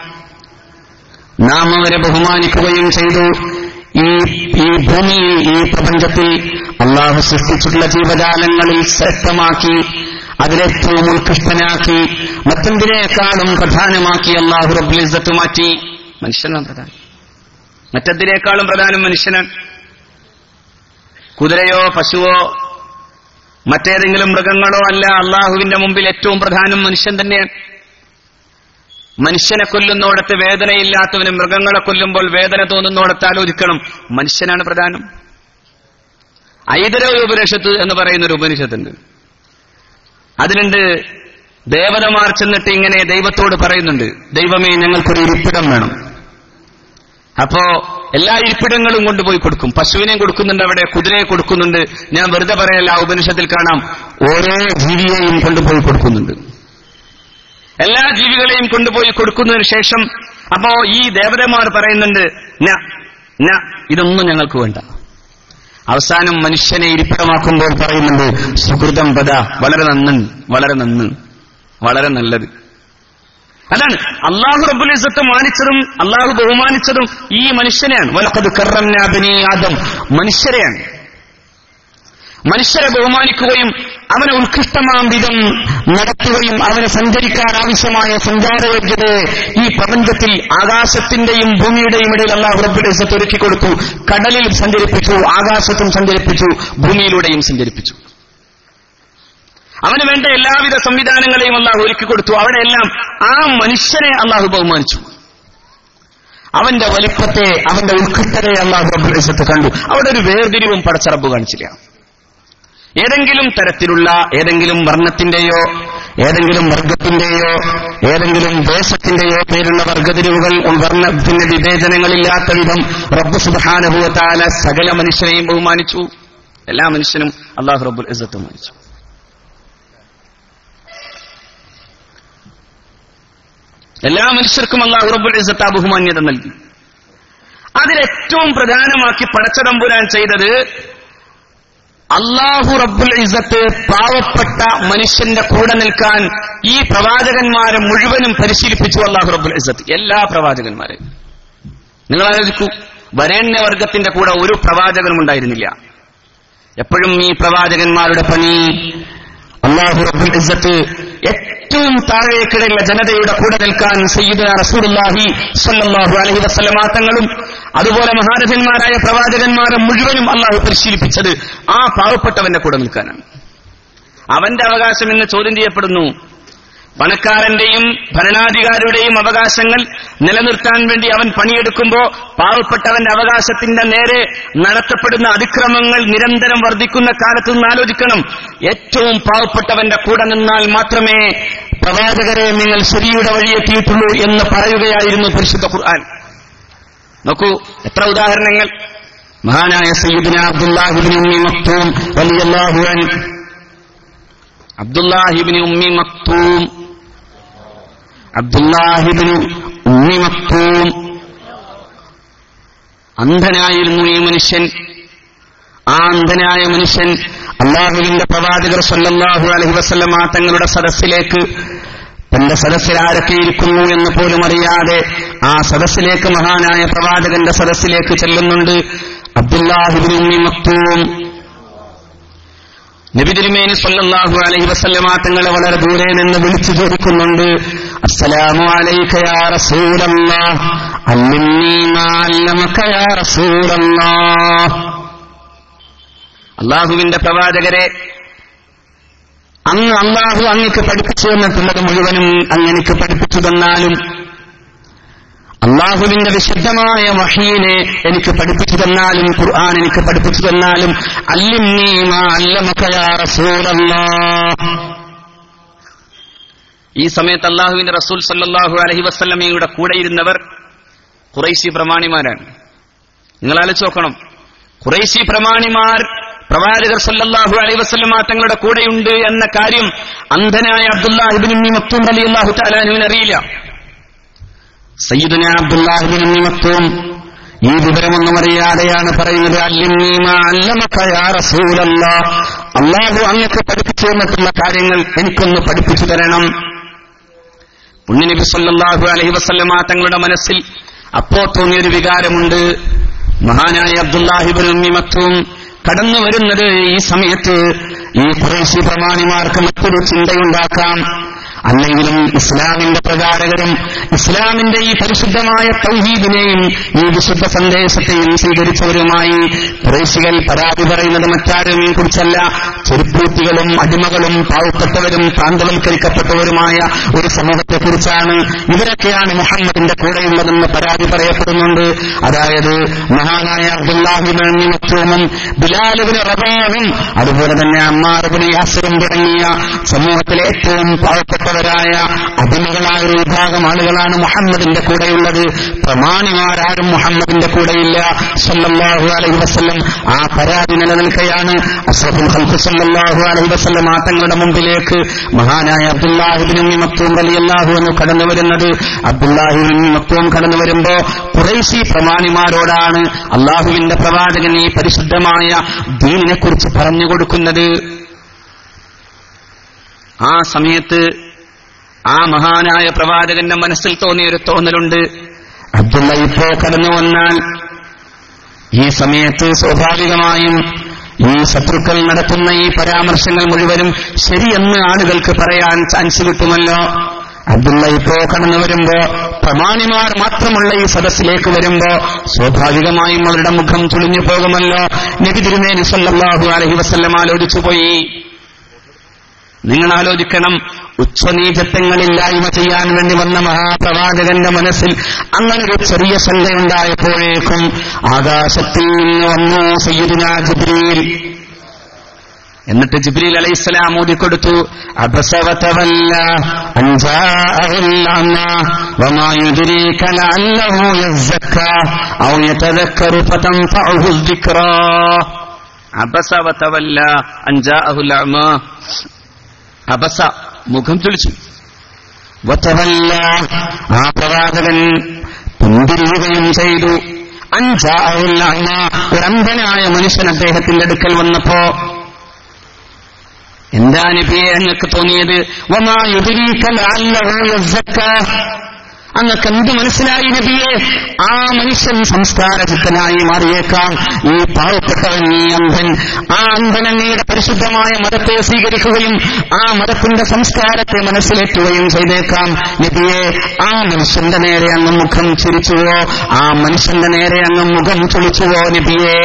നാം അവരെ ബഹുമാനിക്കുകയും ചെയ്തു ഈ ഈ ഭൂമിയിൽ ഈ പ്രപഞ്ചത്തിൽ അള്ളാഹു സൃഷ്ടിച്ചിട്ടുള്ള ജീവജാലങ്ങളിൽ ശ്രേഷ്ഠമാക്കി അതിലേറ്റവും ഉത്കൃഷ്ടനാക്കി മറ്റെന്തിനേക്കാളും പ്രധാനമാക്കി അള്ളാഹു റബ്ബുൽ ഇസ്സത്ത് മാറ്റി മനുഷ്യനാണ് പ്രധാനം മറ്റെന്തിനേക്കാളും പ്രധാനം മനുഷ്യനാണ് കുതിരയോ പശുവോ മറ്റേതെങ്കിലും മൃഗങ്ങളോ അല്ല അള്ളാഹുവിന്റെ മുമ്പിൽ ഏറ്റവും പ്രധാനം മനുഷ്യൻ തന്നെയാണ് മനുഷ്യനെ കൊല്ലുന്നോടത്ത് വേദനയില്ലാത്തവന് മൃഗങ്ങളെ കൊല്ലുമ്പോൾ വേദന തോന്നുന്നോടത്ത് ആലോചിക്കണം മനുഷ്യനാണ് പ്രധാനം ഐതരോ ഉപനിഷത്ത് എന്ന് പറയുന്ന ഒരു ഉപനിഷത്തുണ്ട് അതിലുണ്ട് ദേവതമാർ ചെന്നിട്ട് ഇങ്ങനെ ദൈവത്തോട് പറയുന്നുണ്ട് ദൈവമേ ഞങ്ങൾക്കൊരു ഇരിപ്പിടം വേണം അപ്പോ എല്ലാ ഇരിപ്പിടങ്ങളും കൊണ്ടുപോയി കൊടുക്കും പശുവിനെയും കൊടുക്കുന്നുണ്ട് അവിടെ കുതിരയെ കൊടുക്കുന്നുണ്ട് ഞാൻ വെറുതെ പറയല്ല ആ ഉപനിഷത്തിൽ കാണാം ഓരോ ജീവിയെയും കൊണ്ടുപോയി കൊടുക്കുന്നുണ്ട് എല്ലാ ജീവികളെയും കൊണ്ടുപോയി കൊടുക്കുന്നതിന് ശേഷം അപ്പോ ഈ ദേവതമാർ പറയുന്നുണ്ട് ന ന ഇതൊന്നും ഞങ്ങൾക്ക് വേണ്ട അവസാനം മനുഷ്യനെ ഇരിപ്പിടമാക്കുമ്പോൾ പറയുന്നുണ്ട് സുഹൃതം പദ വളരെ നന്ന് വളരെ നന്ന് വളരെ നല്ലത് അതാണ് അള്ളാഹു റബ്ബുലിസത്ത് മാനിച്ചതും അള്ളാഹു ബഹുമാനിച്ചതും ഈ മനുഷ്യനെയാണ് വലക്കത് കറന്നാബിനി ആദം മനുഷ്യരെയാണ് മനുഷ്യരെ ബഹുമാനിക്കുകയും അവനെ ഉത്കൃഷ്ടമാം വിധം നടത്തുകയും അവന് സഞ്ചരിക്കാൻ ആവശ്യമായ സഞ്ചാരയോഗ്യതയെ ഈ പ്രപഞ്ചത്തിൽ ആകാശത്തിന്റെയും ഭൂമിയുടെയും ഇടയിൽ അള്ളാഹു റബ്ബുലിസത്ത് ഒരുക്കി കൊടുത്തു കടലിൽ സഞ്ചരിപ്പിച്ചു ആകാശത്തും സഞ്ചരിപ്പിച്ചു ഭൂമിയിലൂടെയും സഞ്ചരിപ്പിച്ചു അവന് വേണ്ട എല്ലാവിധ സംവിധാനങ്ങളെയും അള്ളാഹു ഒരുക്കി കൊടുത്തു അവിടെയെല്ലാം ആ മനുഷ്യനെ അള്ളാഹു ബഹുമാനിച്ചു അവന്റെ വലിപ്പത്തെ അവന്റെ ഉത്കൃഷ്ടതയെ അള്ളാഹു റബ്ബുലിസത്ത് കണ്ടു അവിടെ ഒരു വേർതിരിവും പടച്ചറബ് കാണിച്ചില്ല ഏതെങ്കിലും തരത്തിലുള്ള ഏതെങ്കിലും വർണ്ണത്തിന്റെയോ ഏതെങ്കിലും വർഗത്തിന്റെയോ ഏതെങ്കിലും ദേശത്തിന്റെയോ പേരുള്ള വർഗതിരിവുകൾ വർണ്ണത്തിന്റെ വിവേചനങ്ങളില്ലാത്ത വിധം റബ്ബ് സുബാനുഭവത്താല സകല മനുഷ്യനെയും ബഹുമാനിച്ചു എല്ലാ മനുഷ്യനും അള്ളാഹു റബ്ബുൽ ഇസത്ത് മാനിച്ചു എല്ലാ മനുഷ്യർക്കും അള്ളാഹു റബ്ബുൽ ഇസത്ത് ആ ബഹുമാന്യത നൽകി അതിലേറ്റവും പ്രധാനമാക്കി പടച്ചതമ്പുരാൻ ചെയ്തത് അള്ളാഹു റബ്ബുൽ ഇസത്ത് പാവപ്പെട്ട മനുഷ്യന്റെ കൂടെ നിൽക്കാൻ ഈ പ്രവാചകന്മാരെ മുഴുവനും പരിശീലിപ്പിച്ചു അള്ളാഹു റബ്ബുൽ ഇസത്ത് എല്ലാ പ്രവാചകന്മാരെയും നിങ്ങൾ ആലോചിക്കൂ വരേണ്യവർഗത്തിന്റെ കൂടെ ഒരു പ്രവാചകനും ഉണ്ടായിരുന്നില്ല എപ്പോഴും ഈ പ്രവാചകന്മാരുടെ പണി അള്ളാഹു റബ്ബുൽ ഇസത്ത് ഏറ്റവും താഴേക്കിടയുള്ള ജനതയുടെ കൂടെ നിൽക്കാൻ സയ്യിദുന റസൂലുള്ളാഹി സ്വല്ലല്ലാഹു അലൈഹി വസല്ലമ തങ്ങളും അതുപോലെ മഹാരഥന്മാരായ പ്രവാചകന്മാരെ മുഴുവനും അള്ളാഹു പരിശീലിപ്പിച്ചത് ആ പാവപ്പെട്ടവന്റെ കൂടെ നിൽക്കാനാണ് അവന്റെ അവകാശം ഇന്ന് ചോദ്യം ചെയ്യപ്പെടുന്നു പണക്കാരന്റെയും ഭരണാധികാരിയുടെയും അവകാശങ്ങൾ നിലനിർത്താൻ വേണ്ടി അവൻ പണിയെടുക്കുമ്പോ പാവപ്പെട്ടവന്റെ അവകാശത്തിന്റെ നേരെ നടത്തപ്പെടുന്ന അതിക്രമങ്ങൾ നിരന്തരം വർദ്ധിക്കുന്ന കാലത്ത് നിന്ന് ആലോചിക്കണം ഏറ്റവും പാവപ്പെട്ടവന്റെ കൂടെ നിന്നാൽ മാത്രമേ പ്രവാചകരെ നിങ്ങൾ ശരിയുടെ വഴിയെത്തിയിട്ടുള്ളൂ എന്ന് പറയുകയായിരുന്നു പരിശുദ്ധ ഖുർആൻ നോക്കൂ എത്ര ഉദാഹരണങ്ങൾ മഹാനായ സയ്യിദിന അബ്ദുല്ലാഹിബിൻ ഉമ്മി മക്തൂം റളിയല്ലാഹു അൻഹു അബ്ദുല്ലാഹിബിൻ ഉമ്മി മക്തൂം അബ്ദുല്ലാഹിബിൻ ഉമ്മി മക്തൂം അന്ധനായിരുന്നു ഈ മനുഷ്യൻ ആ അന്ധനായ മനുഷ്യൻ അള്ളാഹുവിന്റെ പ്രവാചകർ സല്ലല്ലാഹു അലൈഹി വസല്ലമ തങ്ങളുടെ സദസ്സിലേക്ക് തന്റെ സദസ്സിൽ ആരൊക്കെ ഇരിക്കുന്നു എന്ന് പോലും അറിയാതെ ആ സദസ്സിലേക്ക് മഹാനായ പ്രവാചകന്റെ സദസ്സിലേക്ക് ചെല്ലുന്നുണ്ട് അബ്ദുല്ലാഹിബിൻ ഉമ്മി മക്തൂം നബി തിരുമേനി സല്ലല്ലാഹു അലൈഹി വസല്ലമ തങ്ങളെ വളരെ ദൂരെ നിന്ന് വിളിച്ചു ചോദിക്കുന്നുണ്ട് അസ്സലാമു അലൈക യാ റസൂലല്ലാഹ് അല്ലിന്നീ മാ അല്ലമക യാ റസൂലല്ലാഹ് അള്ളാഹുവിന്റെ പ്രവാചകരെ അങ്ങ് അള്ളാഹു അങ്ങക്ക് പഠിപ്പിച്ചു തന്നിട്ടുള്ളത് മുഴുവനും അങ്ങനെക്ക് പഠിപ്പിച്ചു തന്നാലും അള്ളാഹുവിന്റെ വിശുദ്ധമായ വഹീനെ എനിക്ക് പഠിപ്പിച്ചു തന്നാലും ഖുർആൻ എനിക്ക് പഠിപ്പിച്ചു തന്നാലും ഈ സമയത്ത് അള്ളാഹുവിന്റെ റസൂൽ സല്ലാഹു അലഹി വസ്ല്ലമയുടെ കൂടെ ഇരുന്നവർ ഖുറൈശി പ്രമാണിമാരാണ് നിങ്ങൾ ആലോചിച്ച് നോക്കണം ഖുറൈശി പ്രമാണിമാർ പ്രവാചകർ സല്ലല്ലാഹു അലൈഹി വസല്ലമ തങ്ങളുടെ കൂടെയുണ്ട് എന്ന കാര്യം അന്ധനായ അബ്ദുല്ലാഹിബിൻ മക്തൂം അലി അള്ളാഹു താലാനുവിന് അറിയില്ല സയ്യിദുന അബ്ദുല്ലാഹിബിൻ മക്തൂം ഈ വിവരമൊന്നും അറിയാതെയാണ് പറയുന്നത് അള്ളാഹു അങ്ങക്ക് പഠിപ്പിച്ചു തന്നിട്ടുള്ള കാര്യങ്ങൾ എനിക്കൊന്ന് പഠിപ്പിച്ചു തരണം പുണ്യനബി സല്ലല്ലാഹു അലൈഹി വസല്ലമ തങ്ങളുടെ മനസ്സിൽ അപ്പോ തോന്നിയൊരു വികാരമുണ്ട് മഹാനായ അബ്ദുല്ലാഹിബിൻ മക്തൂം കടന്നു വരുന്നത് ഈ സമയത്ത് ഈ കുറേശി പ്രമാണിമാർക്ക് മറ്റൊരു ചിന്തയുണ്ടാക്കാം അല്ലെങ്കിലും ഇസ്ലാമിന്റെ പ്രചാരകരും ഇസ്ലാമിന്റെ ഈ പരിശുദ്ധമായ തൗഹീദിനെയും ഈ വിശുദ്ധ സന്ദേശത്തെയും സ്വീകരിച്ചവരുമായി പ്രേശികൾ പരാതി പറയുന്നത് മറ്റാരെയും കുറിച്ചല്ല ചെരുപ്പൂത്തികളും അടിമകളും പാവപ്പെട്ടവരും പ്രാന്തവൽക്കരിക്കപ്പെട്ടവരുമായ ഒരു സമൂഹത്തെക്കുറിച്ചാണ് ഇവരൊക്കെയാണ് മുഹമ്മദിന്റെ കൂടെയുള്ളതെന്ന് പരാതി പറയപ്പെടുന്നുണ്ട് അതായത് മഹാനായ അബ്ദുല്ലാഹിബിനും ബിലാലുബിന് റബാവും അതുപോലെ തന്നെ അമ്മാറുബിന് യാസറും തുടങ്ങിയ സമൂഹത്തിലെ ഏറ്റവും പാവപ്പെട്ടവരായ അടിമകളായ ഒരു വിഭാഗം ആളുകളാണ് മുഹമ്മദിന്റെ കൂടെയുള്ളത് പ്രമാണിമാരാരും മുഹമ്മദിന്റെ കൂടെയില്ല സല്ലല്ലാഹു അലൈഹി വസല്ലം ആ പരാതി നിലനിൽക്കുകയാണ് അഷ്റഫുൽ ഖൽഖ് സല്ലല്ലാഹു അലൈഹി വസല്ലം ആ തങ്ങളുടെ മുമ്പിലേക്ക് മഹാനായ അബ്ദുല്ലാഹിബിനും മക്തൂം റളിയല്ലാഹു എന്ന് കടന്നു വരുന്നത് അബ്ദുല്ലാഹിബിനും മക്തൂം കടന്നു വരുമ്പോ കുറേശി പ്രമാണിമാരോടാണ് അള്ളാഹുവിന്റെ പ്രവാചകൻ ഈ പരിശുദ്ധമായ ദീനിനെ കുറിച്ച് പറഞ്ഞു കൊടുക്കുന്നത് ആ സമയത്ത് ആ മഹാനായ പ്രവാചകന്റെ മനസ്സിൽ തോന്നിയൊരു തോന്നലുണ്ട് അബ്ദുള്ള ഇപ്പോ കടന്നു വന്നാൽ ഈ സമയത്ത് സ്വാഭാവികമായും ഈ ശത്രുക്കൾ നടത്തുന്ന ഈ പരാമർശങ്ങൾ മുഴുവനും ശരിയെന്ന് ആളുകൾക്ക് പറയാൻ ചാൻസ് കിട്ടുമല്ലോ അബ്ദുള്ള ഇപ്പോ കടന്നു വരുമ്പോ പ്രമാണിമാർ മാത്രമുള്ള ഈ സദസ്സിലേക്ക് വരുമ്പോ സ്വാഭാവികമായും അവരുടെ മുഖം ചുളിഞ്ഞു പോകുമല്ലോ നബി തിരുമേനി സല്ലല്ലാഹു അലൈഹി വസല്ലം ആലോചിച്ചുപോയി നിങ്ങൾ ആലോചിക്കണം ഉച്ചനീചത്വങ്ങളില്ലായ്മ ചെയ്യാൻ വേണ്ടി വന്ന മഹാപ്രവാചകന്റെ മനസ്സിൽ അങ്ങനൊരു ചെറിയ ശങ്കയുണ്ടായപ്പോഴേക്കും ആകാശത്തിൽ നിന്ന് വന്നു സയ്യിദിന ജിബ്രീൽ എന്നിട്ട് ജിബ്രീൽ അലൈഹിസ്സലാം ഓതിക്കൊടുത്തു അബസവതവല്ല അൻജാഅഹുൽ വമാ യുദ്രീക ലഅല്ലഹു യസ്സക്ക ഔ യതദക്കറു ഫതൻഫഉഹു الذിക്റാ അബസ വതവല്ല അൻജാഅഹുൽ അമ അബസ മുഖം ചുളിച്ചു വതവല്ല ആ പ്രവാചകൻ പിന്തിരിയുകയും ചെയ്തു അൻജാഅഹുൽ അഅ്മ ഒരന്ധനായ മനുഷ്യൻ അദ്ദേഹത്തിന്റെ അടുക്കൽ വന്നപ്പോ എന്താ നബിയെ അങ്ങക്ക് തോന്നിയത് വമാ യുദ്രീക ലഅല്ലഹു യസ്സക്ക അങ്ങക്ക് എന്ത് മനസ്സിലായി നബിയെ ആ മനുഷ്യൻ സംസ്കാരചിത്തനായി മാറിയേക്കാം ഈ പാവപ്പെട്ടവൻ ഈ അന്ധൻ ആ അന്ധൻ അങ്ങയുടെ പരിശുദ്ധമായ മതത്തെ സ്വീകരിക്കുകയും ആ മതത്തിന്റെ സംസ്കാരത്തെ മനസ്സിലേറ്റുകയും ചെയ്തേക്കാം നബിയെ ആ മനുഷ്യന്റെ നേരെ അങ്ങ് മുഖം ചിരിച്ചുവോ ആ മനുഷ്യന്റെ നേരെ അങ്ങ് മുഖം ചൊളിച്ചുവോ നബിയെ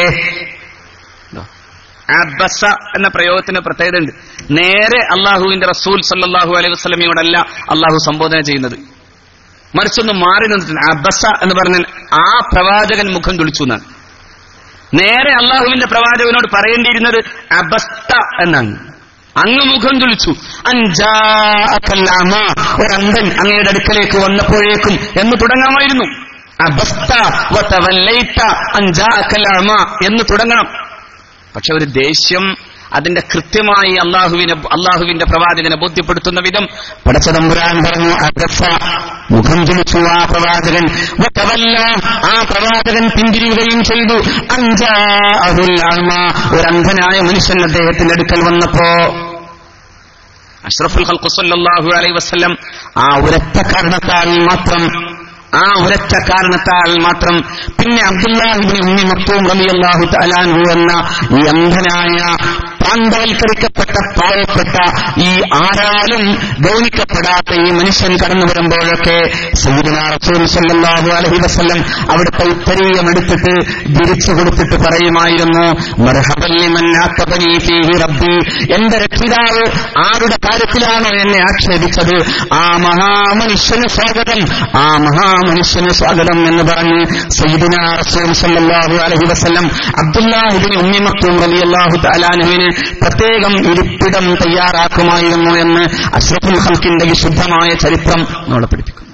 അബസ എന്ന പ്രയോഗത്തിന് പ്രത്യേകത ഉണ്ട് നേരെ അള്ളാഹുവിന്റെ റസൂൽ സല്ലാഹു അലൈഹി വസ്ലമിയോടല്ല അള്ളാഹു സംബോധന ചെയ്യുന്നത് മറിച്ചൊന്ന് മാറി നിന്നിട്ടുണ്ട് അബസ എന്ന് പറഞ്ഞാൽ ആ പ്രവാചകൻ മുഖം ചൊളിച്ചു എന്നാണ് നേരെ അള്ളാഹുവിന്റെ പ്രവാചകനോട് പറയേണ്ടിയിരുന്നത് അബസ്ത എന്നാണ് അങ്ങ് മുഖം ചൊളിച്ചു അഞ്ചാക്കല്ലാമ ഒരന്തൻ അങ്ങയുടെ അടുക്കലേക്ക് വന്നപ്പോഴേക്കും എന്ന് തുടങ്ങാമായിരുന്നു അബസ്ത വതവല്ലൈത അഞ്ചാക്കല്ലാമ എന്ന് തുടങ്ങണം പക്ഷെ ഒരു ദേഷ്യം അതിന്റെ കൃത്യമായി അള്ളാഹുവിനെ അള്ളാഹുവിന്റെ പ്രവാചകനെ ബോധ്യപ്പെടുത്തുന്ന വിധം പടച്ചതമ്പുരാൻ പറഞ്ഞു അഗഫ മുഖം ചുളിച്ചു ആ പ്രവാചകൻ വതവല്ല ആ പ്രവാചകൻ പിന്തിരിയുകയും ചെയ്തു അഞ്ചാ അഹുൽ ആൽമ ഒരന്ധനായ മനുഷ്യൻ അദ്ദേഹത്തിന്റെ അടുക്കൽ വന്നപ്പോ അഷ്റഫുൽ ഖൽഖു സല്ലല്ലാഹു അലൈഹി വസല്ലം ആ ഒരൊറ്റ കാരണത്താൽ മാത്രം ആ ഒരൊറ്റ കാരണത്താൽ മാത്രം പിന്നെ അബ്ദുല്ലാഹിബിന് ഉമ്മി മക്തൂം റളിയല്ലാഹു തആലാൻഹു എന്ന ഈ അന്ധനായ പ്രാന്തവൽക്കരിക്കപ്പെട്ട പാവപ്പെട്ട ഈ ആരാലും ഗൗനിക്കപ്പെടാത്ത ഈ മനുഷ്യൻ കടന്നു വരുമ്പോഴൊക്കെ സയ്യിദുന റസൂൽ സല്ലല്ലാഹു അലൈഹി വസല്ലം അവിടുത്തെ ഉത്തരീയം എടുത്തിട്ട് തിരിച്ചു കൊടുത്തിട്ട് പറയുമായിരുന്നു മർഹബൻ ലിമൻ ആക്കബനി ഫീഹി റബ്ബി എന്റെ രക്ഷിതാവ് ആരുടെ കാര്യത്തിലാണോ എന്നെ ആക്ഷേപിച്ചത് ആ മഹാമനുഷ്യന് സ്വാഗതം ആ മഹാമനുഷ്യന് സ്വാഗതം എന്ന് പറഞ്ഞ് സയ്യിദുന റസൂൽ സല്ലല്ലാഹു അലൈഹി വസല്ലം അബ്ദുല്ലാഹിബിന് ഉമ്മി മക്തൂം റളിയല്ലാഹു തആലാനുവിന് പ്രത്യേകം ഇരിപ്പിടം തയ്യാറാക്കുമായിരുന്നു എന്ന് അഷ്റഫുൽ ഹൽക്കിന്റെ വിശുദ്ധമായ ചരിത്രം നമ്മളെ പഠിപ്പിക്കും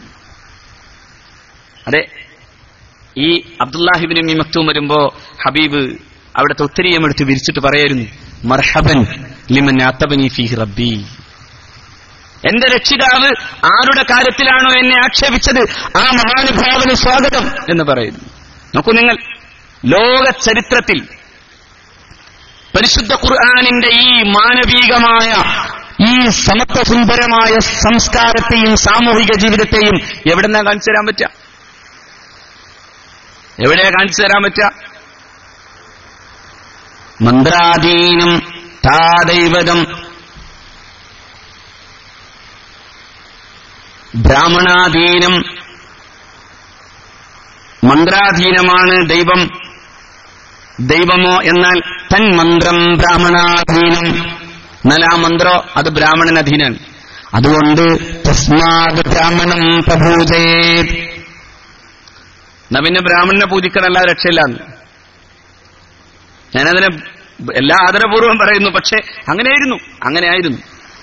അതെ ഈ അബ്ദുല്ലാഹിബിന് മക്തൂം വരുമ്പോ ഹബീബ് അവിടുത്തെ ഉത്തരീയം എടുത്ത് വിരിച്ചിട്ട് പറയായിരുന്നു മർഹബൻ ലിമൻ അത്തബനി ഫീഹി റബ്ബി എന്റെ രക്ഷിതാവ് ആരുടെ കാര്യത്തിലാണോ എന്നെ ആക്ഷേപിച്ചത് ആ മഹാനുഭാവന് സ്വാഗതം എന്ന് പറയുന്നു നോക്കൂ നിങ്ങൾ ലോക ചരിത്രത്തിൽ പരിശുദ്ധ ഖുർആാനിന്റെ ഈ മാനവികമായ ഈ സമത്വസുന്ദരമായ സംസ്കാരത്തെയും സാമൂഹിക ജീവിതത്തെയും എവിടെന്നാ കാണിച്ചു തരാൻ പറ്റുക എവിടെയാ കാണിച്ചു തരാൻ പറ്റുക മന്ത്രാധീനം താദൈവതം ബ്രാഹ്മണാധീനം മന്ത്രാധീനമാണ് ദൈവം ദൈവമോ എന്നാൽ തൻ മന്ത്രം ബ്രാഹ്മണാധീനം എന്നാൽ ആ മന്ത്രോ അത് ബ്രാഹ്മണനധീനാണ് അതുകൊണ്ട് തസ്മാത് ബ്രാഹ്മണം പ്രഭൂജേത് എന്നാ പിന്നെ ബ്രാഹ്മണനെ പൂജിക്കണല്ല രക്ഷയില്ലാന്ന് ഞാനതിനെ എല്ലാ ആദരപൂർവ്വം പറയുന്നു പക്ഷെ അങ്ങനെയായിരുന്നു അങ്ങനെയായിരുന്നു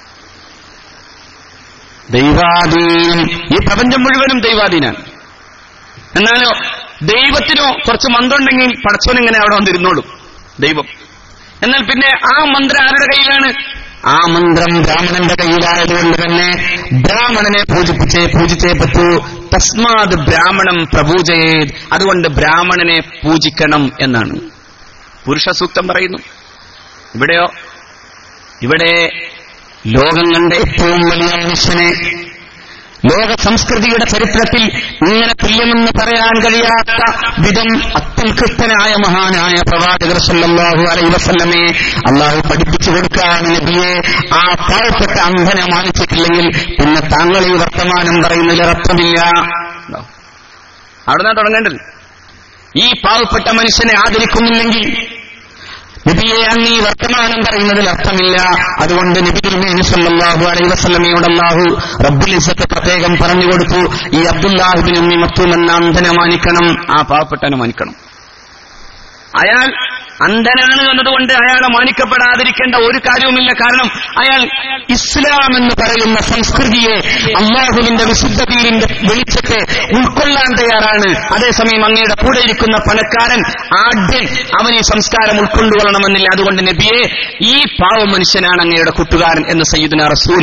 ദൈവാധീനം ഈ പ്രപഞ്ചം മുഴുവനും ദൈവാധീനാണ് എന്നാലോ ദൈവത്തിനോ കുറച്ച് മന്ത്രമുണ്ടെങ്കിൽ പടച്ചോൻ ഇങ്ങനെ അവിടെ വന്നിരുന്നോളൂ ദൈവം എന്നാൽ പിന്നെ ആ മന്ത്രം ആരുടെ കയ്യിലാണ് ആ മന്ത്രം ബ്രാഹ്മണന്റെ കയ്യിലായതുകൊണ്ട് തന്നെ ബ്രാഹ്മണനെ പൂജിപ്പിച്ചേ പൂജിച്ചേ പറ്റൂ തസ്മാത് ബ്രാഹ്മണം പ്രപൂജയേത് അതുകൊണ്ട് ബ്രാഹ്മണനെ പൂജിക്കണം എന്നാണ് പുരുഷ സൂക്തം പറയുന്നു ഇവിടെയോ ഇവിടെ ലോകം കണ്ട ഏറ്റവും വലിയ മനുഷ്യനെ ലോക സംസ്കൃതിയുടെ ചരിത്രത്തിൽ ഇങ്ങനെ തുല്യമെന്ന് പറയാൻ കഴിയാത്ത വിധം അത്യുത്കൃഷ്ടനായ മഹാനായ പ്രവാചകർ സല്ലല്ലാഹു അലൈഹി വസല്ലമെ അള്ളാഹു പഠിപ്പിച്ചു കൊടുക്കാൻ നബിയെ ആ പാവപ്പെട്ട അന്ധനെ മാനിച്ചിട്ടില്ലെങ്കിൽ പിന്നെ താങ്കൾ ഈ വർത്തമാനം പറയുന്നതിൽ അർത്ഥമില്ല അവിടെ നിന്നാണ് തുടങ്ങേണ്ടത് ഈ പാവപ്പെട്ട മനുഷ്യനെ ആദരിക്കുന്നില്ലെങ്കിൽ നബിയെ അങ്ങ് ഈ വർത്തമാനം പറയുന്നതിൽ അർത്ഥമില്ല അതുകൊണ്ട് നബി സല്ലല്ലാഹു അലൈഹി വസല്ലമയോട് അല്ലാഹു റബ്ബുൽ ഇസ്സത്ത് പ്രത്യേകം പറഞ്ഞു കൊടുത്തു ഈ അബ്ദുല്ലാഹിബിൻ ഉമ്മി മക്തൂം എന്ന അന്ധനെ മാനിക്കണം ആ പാവപ്പെട്ടനെ മാനിക്കണം അയാൾ അന്ധനാണ് എന്നതുകൊണ്ട് അയാളെ മാനിക്കപ്പെടാതിരിക്കേണ്ട ഒരു കാര്യവുമില്ല കാരണം അയാൾ ഇസ്ലാം എന്ന് പറയുന്ന സംസ്കൃതിയെ അള്ളാഹുവിന്റെ വിശുദ്ധ തീരിന്റെ വെളിച്ചത്തെ ഉൾക്കൊള്ളാൻ തയ്യാറാണ് അതേസമയം അങ്ങയുടെ കൂടെ ഇരിക്കുന്ന പണക്കാരൻ ആദ്യം അവൻ ഈ സംസ്കാരം ഉൾക്കൊണ്ടുകൊള്ളണമെന്നില്ല അതുകൊണ്ട് നബിയെ ഈ പാവ മനുഷ്യനാണ് അങ്ങയുടെ കൂട്ടുകാരൻ എന്ന് സയ്യിദുന റസൂൽ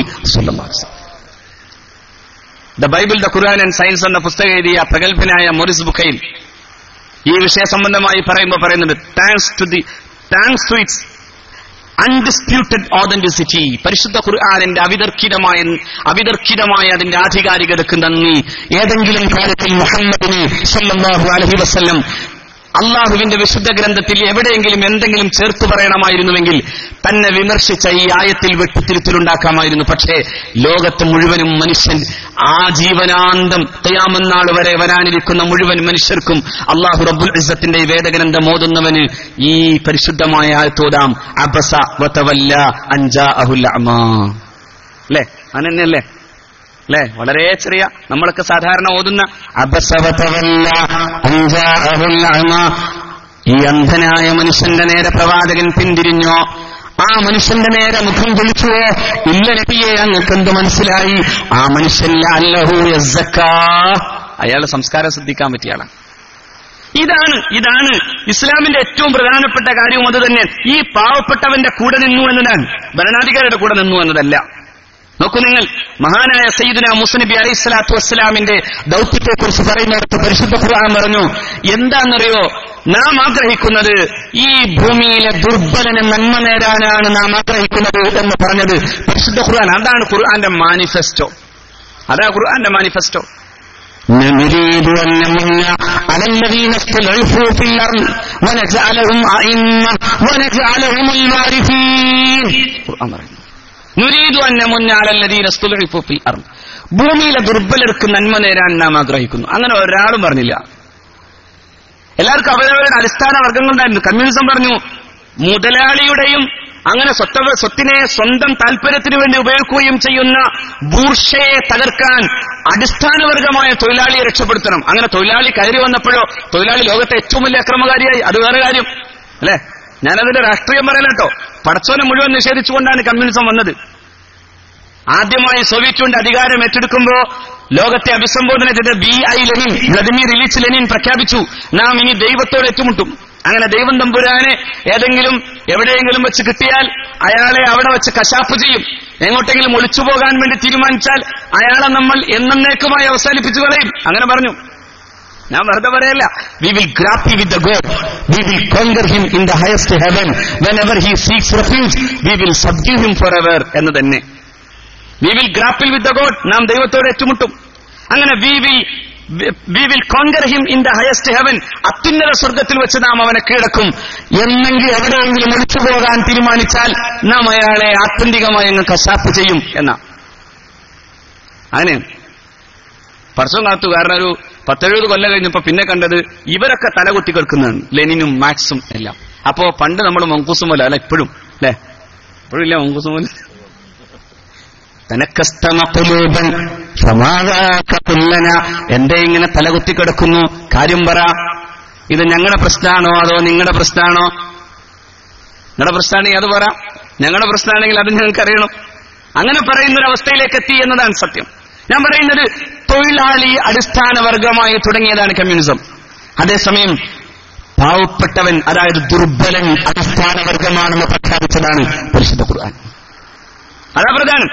the Bible the Quran and science എന്ന പുസ്തകം എഴുതിയ പ്രഗത്ഭനായ മൊറിസ് ബുഖൈൽ ഈ വിഷയ സംബന്ധമായി പറയുമ്പോൾ പറയുന്നുണ്ട് thanks to the thanks to its undisputed authenticity പരിശുദ്ധ ഖുർആാനിന്റെ അവിതർക്കിതമായ അവിതർക്കിതമായ അതിന്റെ ആധികാരികതയ്ക്ക് നന്ദി ഏതെങ്കിലും കാര്യത്തിൽ മുഹമ്മദിന് സല്ലല്ലാഹു അലൈഹി വസല്ലം അള്ളാഹുവിന്റെ വിശുദ്ധ ഗ്രന്ഥത്തിൽ എവിടെയെങ്കിലും എന്തെങ്കിലും ചേർത്ത് പറയണമായിരുന്നുവെങ്കിൽ തന്നെ വിമർശിച്ച ഈ ആയത്തിൽ വെട്ടിത്തിരുത്തലുണ്ടാക്കാമായിരുന്നു പക്ഷേ ലോകത്ത് മുഴുവനും മനുഷ്യൻ ആ ജീവനാന്തം തയ്യാമെന്നാൾ വരെ വരാനിരിക്കുന്ന മുഴുവൻ മനുഷ്യർക്കും അള്ളാഹു റബ്ബുൽ ഇസ്സത്തിന്റെ ഈ വേദഗ്രന്ഥം ഓതുന്നവന് ഈ പരിശുദ്ധമായ ആയത്തോതാം അബസ വതവല്ല അഞ്ചാ അഹുൽ അല്ലേ അനന്യല്ലേ അല്ലെ വളരെ ചെറിയ നമ്മളൊക്കെ സാധാരണ ഓതുന്ന അബസവതവല്ല അഞ്ചാഅഹുൽ അഅമ. ഈ അന്ധനായ മനുഷ്യന്റെ നേരെ പ്രവാചകൻ പിന്തിരിഞ്ഞോ ആ മനുഷ്യന്റെ നേരെ മുഖം കുളിച്ചുവോ ഇല്ല നബിയെ അങ്ങക്ക് എന്ത് മനസ്സിലായി ആ മനുഷ്യൻ അല്ലഹു അയാൾ സംസ്കാരം ശ്രദ്ധിക്കാൻ പറ്റിയ ആളാണ് ഇതാണ് ഇതാണ് ഇസ്ലാമിന്റെ ഏറ്റവും പ്രധാനപ്പെട്ട കാര്യവും അത് തന്നെ ഈ പാവപ്പെട്ടവന്റെ കൂടെ നിന്നു എന്നതാണ് ഭരണാധികാരിയുടെ കൂടെ നിന്നു എന്നതല്ല നോക്കൂ നിങ്ങൾ മഹാനായ സയ്യിദുന മുസ്നബി അലൈഹി സ്വലാത്തു വസ്സലാമിന്റെ ദൗത്യത്തെക്കുറിച്ച് പറയുന്നിടത്ത് പരിശുദ്ധ ഖുർആൻ പറഞ്ഞു എന്താണെന്നറിയോ നാം ആഗ്രഹിക്കുന്നത് ഈ ഭൂമിയിലെ ദുർബലന് നന്മ നേടാനാണ് നാം ആഗ്രഹിക്കുന്നത് എന്ന് പറഞ്ഞത് പരിശുദ്ധ ഖുർആൻ അതാണ് ഖുർആന്റെ മാനിഫെസ്റ്റോ അതാ ഖുർആന്റെ മാനിഫെസ്റ്റോ نريد أن نمن على الذين استضعفوا في الأرض ونجعلهم أئمة ونجعلهم الوارثين ഖുർആൻ പറയുന്നു നുരീദു അന്നമുന്നാലല്ലതീനസ്തുലഹിഫുഫിൽ അർന്ന് ഭൂമിയിലെ ദുർബലർക്ക് നന്മ നേരാൻ നാം ആഗ്രഹിക്കുന്നു അങ്ങനെ ഒരാളും പറഞ്ഞില്ല എല്ലാവർക്കും അവരവരുടെ അടിസ്ഥാന വർഗങ്ങളുണ്ടായിരുന്നു കമ്മ്യൂണിസം പറഞ്ഞു മുതലാളിയുടെയും അങ്ങനെ സ്വത്ത സ്വത്തിനെ സ്വന്തം താല്പര്യത്തിന് വേണ്ടി ഉപയോഗിക്കുകയും ചെയ്യുന്ന ബൂർഷയെ തകർക്കാൻ അടിസ്ഥാനവർഗമായ തൊഴിലാളിയെ രക്ഷപ്പെടുത്തണം അങ്ങനെ തൊഴിലാളി കയറി വന്നപ്പോഴോ തൊഴിലാളി ലോകത്തെ ഏറ്റവും വലിയ അക്രമകാരിയായി അത് വേറെ കാര്യം അല്ലേ ഞാനതിന്റെ രാഷ്ട്രീയം പറയലട്ടോ പടച്ചോനെ മുഴുവൻ നിഷേധിച്ചുകൊണ്ടാണ് കമ്മ്യൂണിസം വന്നത് ആദ്യമായി സോവിയറ്റ് യൂണിയൻ അധികാരം ഏറ്റെടുക്കുമ്പോ ലോകത്തെ അഭിസംബോധന ചെയ്ത V I Lenin Vladimir Ilyich Lenin പ്രഖ്യാപിച്ചു നാം ഇനി ദൈവത്തോട് ഏറ്റുമുട്ടും അങ്ങനെ ദൈവം തമ്പുരാനെ ഏതെങ്കിലും എവിടെയെങ്കിലും വെച്ച് കിട്ടിയാൽ അയാളെ അവിടെ വെച്ച് കശാപ്പ് ചെയ്യും എങ്ങോട്ടെങ്കിലും ഒളിച്ചു പോകാൻ വേണ്ടി തീരുമാനിച്ചാൽ അയാളെ നമ്മൾ എന്നേക്കുമായി അവസാനിപ്പിച്ചു കളയും അങ്ങനെ പറഞ്ഞു ഞാൻ വെറുതെ പറയല്ല we will grapple with the God we will conquer him in the highest heaven whenever he seeks refuge we will subdue him forever എന്ന് തന്നെ we will grapple with the God നാം ദൈവത്തോട് ഏറ്റുമുട്ടും അങ്ങനെ we will we will conquer him in the highest heaven അത്യുന്നത സ്വർഗത്തിൽ വെച്ച് നാം അവനെ കീഴടക്കും എന്നെങ്കിൽ എവിടെയെങ്കിലും ഒളിച്ചു പോകാൻ തീരുമാനിച്ചാൽ നാം അയാളെ ആത്യന്തികമായി അങ്ങ് കശാപ്പ് ചെയ്യും എന്ന അങ്ങനെ പർസവും കാത്തു കാരണം ഒരു പത്തെഴുപത് കൊല്ലം കഴിഞ്ഞപ്പോ പിന്നെ കണ്ടത് ഇവരൊക്കെ തലകുത്തി കിടക്കുന്നതാണ് ലെനിനും മാക്സും എല്ലാം അപ്പോ പണ്ട് നമ്മൾ മങ്കൂസും പോലെ അല്ല ഇപ്പോഴും അല്ലെ ഇപ്പോഴും ഇല്ല മങ്കൂസും പോലെ തനക്കസ്തമക്കുലൂപൻ സമാധാക്കുല്ലന എന്തേ ഇങ്ങനെ തലകുത്തി കിടക്കുന്നു കാര്യം പറ ഇത് ഞങ്ങളുടെ പ്രശ്നമാണോ അതോ നിങ്ങളുടെ പ്രശ്നമാണോ നിങ്ങളുടെ പ്രശ്നമാണെങ്കിൽ അത് പറ ഞങ്ങളുടെ പ്രശ്നമാണെങ്കിൽ അത് ഞങ്ങൾക്ക് അറിയണം അങ്ങനെ പറയുന്ന ഒരു അവസ്ഥയിലേക്ക് എത്തി എന്നതാണ് സത്യം ഞാൻ പറയുന്നത് തൊഴിലാളി അടിസ്ഥാന വർഗമായി തുടങ്ങിയതാണ് കമ്മ്യൂണിസം അതേസമയം പാവപ്പെട്ടവൻ അതായത് ദുർബലൻ അടിസ്ഥാന വർഗമാണെന്ന് പ്രഖ്യാപിച്ചതാണ് പരിശുദ്ധ ഖുർആൻ അതാ പ്രധാനം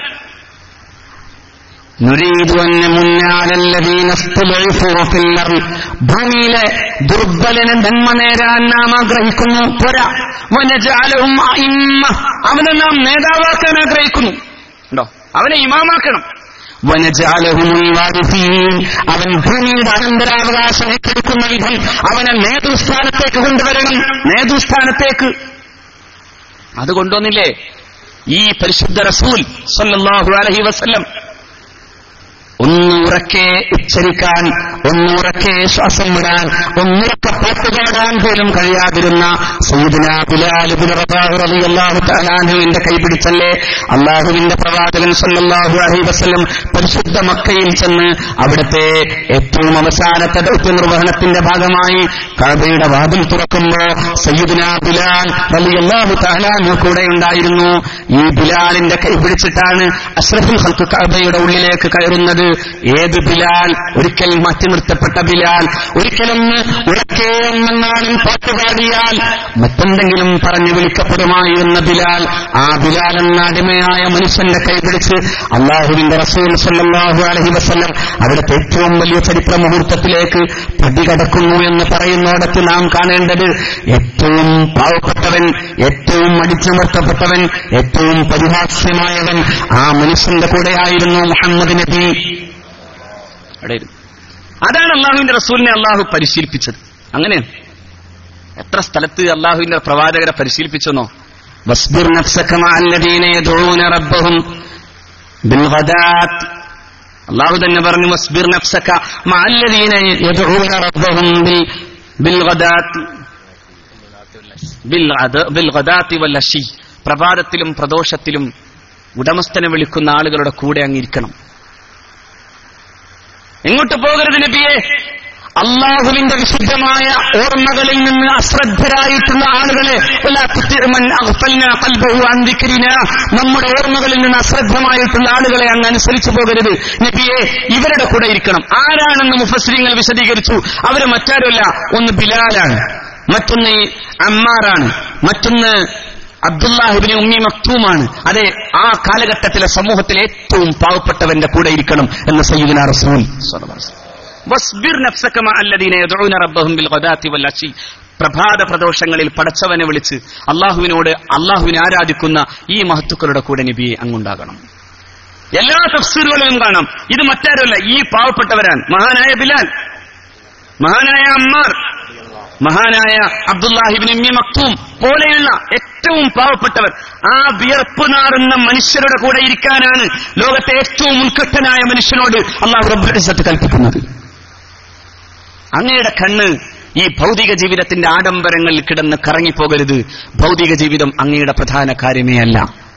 നുരീദു അൻ മുന്നാലല്ലദീന ഇസ്തുലൈഫു ഫിൽ അർള്. ഭൂമിയിലെ ദുർബലന് നന്മ നേരാൻ നാം ആഗ്രഹിക്കുന്നു പോരാ വനജാലഹും അഇമ്മ. അവനെ നാം നേതാവാക്കാൻ ആഗ്രഹിക്കുന്നു ഉണ്ടോ അവനെ ഇമാമാക്കണം വനജാലഹുമുൽ വാരിസീൻ. അവൻ ഭൂമിയുടെ അനന്തരാവകാശം ഏറ്റെടുക്കുന്ന വിധം അവനെ നേതൃസ്ഥാനത്തേക്ക് കൊണ്ടുവരണം നേതൃസ്ഥാനത്തേക്ക് അത് കൊണ്ടുവന്നില്ലേ ഈ പരിശുദ്ധ റസൂൽ സല്ലല്ലാഹു അലൈഹി വസല്ലം ഒന്നുറക്കെ ഉച്ചരിക്കാൻ ഒന്നുറക്കെ ശ്വാസം വിടാൻ ഒന്നുറക്കെ പാട്ടുപാടാൻ പോലും കഴിയാതിരുന്ന സയ്യിദുന ബിലാൽ ഇബ്നു റബാഹ് റളിയല്ലാഹു തആല അൻഹുവിന്റെ കൈപിടിച്ചല്ലേ അള്ളാഹുവിന്റെ പ്രവാചകൻ സല്ലല്ലാഹു അലൈഹി വസല്ലം പരിശുദ്ധ മക്കയിൽ ചെന്ന് അവിടുത്തെ ഏറ്റവും അവസാനത്തെ ദൗത്യ നിർവഹണത്തിന്റെ ഭാഗമായി കഅബയുടെ വാതിൽ തുറക്കുമ്പോ സയ്യിദുന ബിലാൽ റളിയല്ലാഹു തആല അൻഹു കൂടെ ഉണ്ടായിരുന്നു ഈ ബിലാലിന്റെ കൈ പിടിച്ചിട്ടാണ് അഷ്റഫുൽ ഹൽക്ക് കഅബയുടെ ഉള്ളിലേക്ക് കയറുന്നത് ഏത് ബിലാൽ ഒരിക്കൽ മാറ്റി നിർത്തപ്പെട്ട ബിലാൽ ഒരിക്കലൊന്ന് ഉറക്കെ ഒന്നെങ്ങാനും പാട്ടുപാടിയാൽ മറ്റെന്തെങ്കിലും പറഞ്ഞു വിളിക്കപ്പെടുമായിരുന്ന ബിലാൽ ആ ബിലാൽ എന്ന അടിമയായ മനുഷ്യന്റെ കൈപിടിച്ച് അള്ളാഹുവിന്റെ റസൂൽ സല്ലല്ലാഹു അലൈഹി വസല്ലം അവിടുത്തെ ഏറ്റവും വലിയ ചരിത്ര മുഹൂർത്തത്തിലേക്ക് പടികടക്കുന്നു എന്ന് പറയുന്നിടത്ത് നാം കാണേണ്ടത് ഏറ്റവും പാവപ്പെട്ടവൻ ഏറ്റവും അടിച്ചമർത്തപ്പെട്ടവൻ ഏറ്റവും പരിഹാസ്യമായവൻ ആ മനുഷ്യന്റെ കൂടെയായിരുന്നു മുഹമ്മദ് നബി അവിടെ ഇരുന്നു. അതാണ് അള്ളാഹുവിന്റെ റസൂലിനെ അള്ളാഹു പരിശീലിപ്പിച്ചത് അങ്ങനെയാണ് എത്ര സ്ഥലത്ത് അള്ളാഹുവിന്റെ പ്രവാചകരെ പരിശീലിപ്പിച്ചെന്നോ واصبر نفسك مع الذين يدعون ربهم بالغداة അള്ളാഹു തന്നെ പറഞ്ഞു വസ്ബിർ നഫ്സക മഅല്ലദീന يدعون ربهم بال ബിൽഗദാത്ത് ബിൽഗദ- ബിൽഗദാത്തി വല്ലശി പ്രഭാതത്തിലും പ്രദോഷത്തിലും ഉടമസ്ഥനെ വിളിക്കുന്ന ആളുകളുടെ കൂടെ അങ്ങിരിക്കണം എങ്ങോട്ട് പോകരുത് നബിയെ അള്ളാഹുവിന്റെ വിശുദ്ധമായ ഓർമ്മകളിൽ നിന്ന് അശ്രദ്ധരായിട്ടുള്ള ആളുകളെ വലാ തുതി' മൻ അഗ്ഫൽനാ ഖൽബഹു അൻ ദിക്രിനാ. നമ്മുടെ ഓർമ്മകളിൽ നിന്ന് അശ്രദ്ധമായിട്ടുള്ള ആളുകളെ അങ്ങ് അനുസരിച്ചു പോകരുത് നബിയെ ഇവരുടെ കൂടെ ഇരിക്കണം ആരാണെന്ന് മുഫസ്ലിങ്ങൾ വിശദീകരിച്ചു അവര് മറ്റാരുമല്ല ഒന്ന് ബിലാലാണ് മറ്റൊന്ന് ഈ അമ്മാറാണ് മറ്റൊന്ന് അബ്ദുല്ലാഹിബിന് ഉമ്മി മക്തൂമാണ് അതെ ആ കാലഘട്ടത്തിലെ സമൂഹത്തിലെ ഏറ്റവും പാവപ്പെട്ടവന്റെ കൂടെ ഇരിക്കണം എന്ന് സയ്യിദുനാ റസൂൽ സ്വല്ലല്ലാഹു അലൈഹി വസല്ലം. വസ്ബിർ നഫ്സക മഅ അല്ലദീന യദ്ഊന റബ്ബഹും ബിൽ ഗദാത്തി വൽ അശി പ്രഭാത പ്രദോഷങ്ങളിൽ പടച്ചവനെ വിളിച്ച് അള്ളാഹുവിനോട് അള്ളാഹുവിനെ ആരാധിക്കുന്ന ഈ മഹത്തുക്കളുടെ കൂടെ നബിയെ അങ്ങുണ്ടാകണം എല്ലാ തഫ്സീറുകളിലും കാണാം ഇത് മറ്റാരുമല്ല ഈ പാവപ്പെട്ടവരാണ് മഹാനായ ബിലാൽ മഹാനായ അമ്മാർ മഹാനായ അബ്ദുല്ലാഹിബിൻ ഇമ്മി മക്തൂം പോലെയുള്ള ഏറ്റവും പാവപ്പെട്ടവർ ആ വിയർപ്പ് നാറുന്ന മനുഷ്യരുടെ കൂടെ ഇരിക്കാനാണ് ലോകത്തെ ഏറ്റവും ഉത്കൃഷ്ടനായ മനുഷ്യനോട് അള്ളാഹു റബ്ബുൽ ഇസ്സത്ത് കൽപ്പിക്കുന്നത് അങ്ങയുടെ കണ്ണ് ഈ ഭൗതിക ജീവിതത്തിന്റെ ആഡംബരങ്ങളിൽ കിടന്ന് കറങ്ങിപ്പോകരുത് ഭൗതിക ജീവിതം അങ്ങയുടെ പ്രധാന കാര്യമേ അല്ല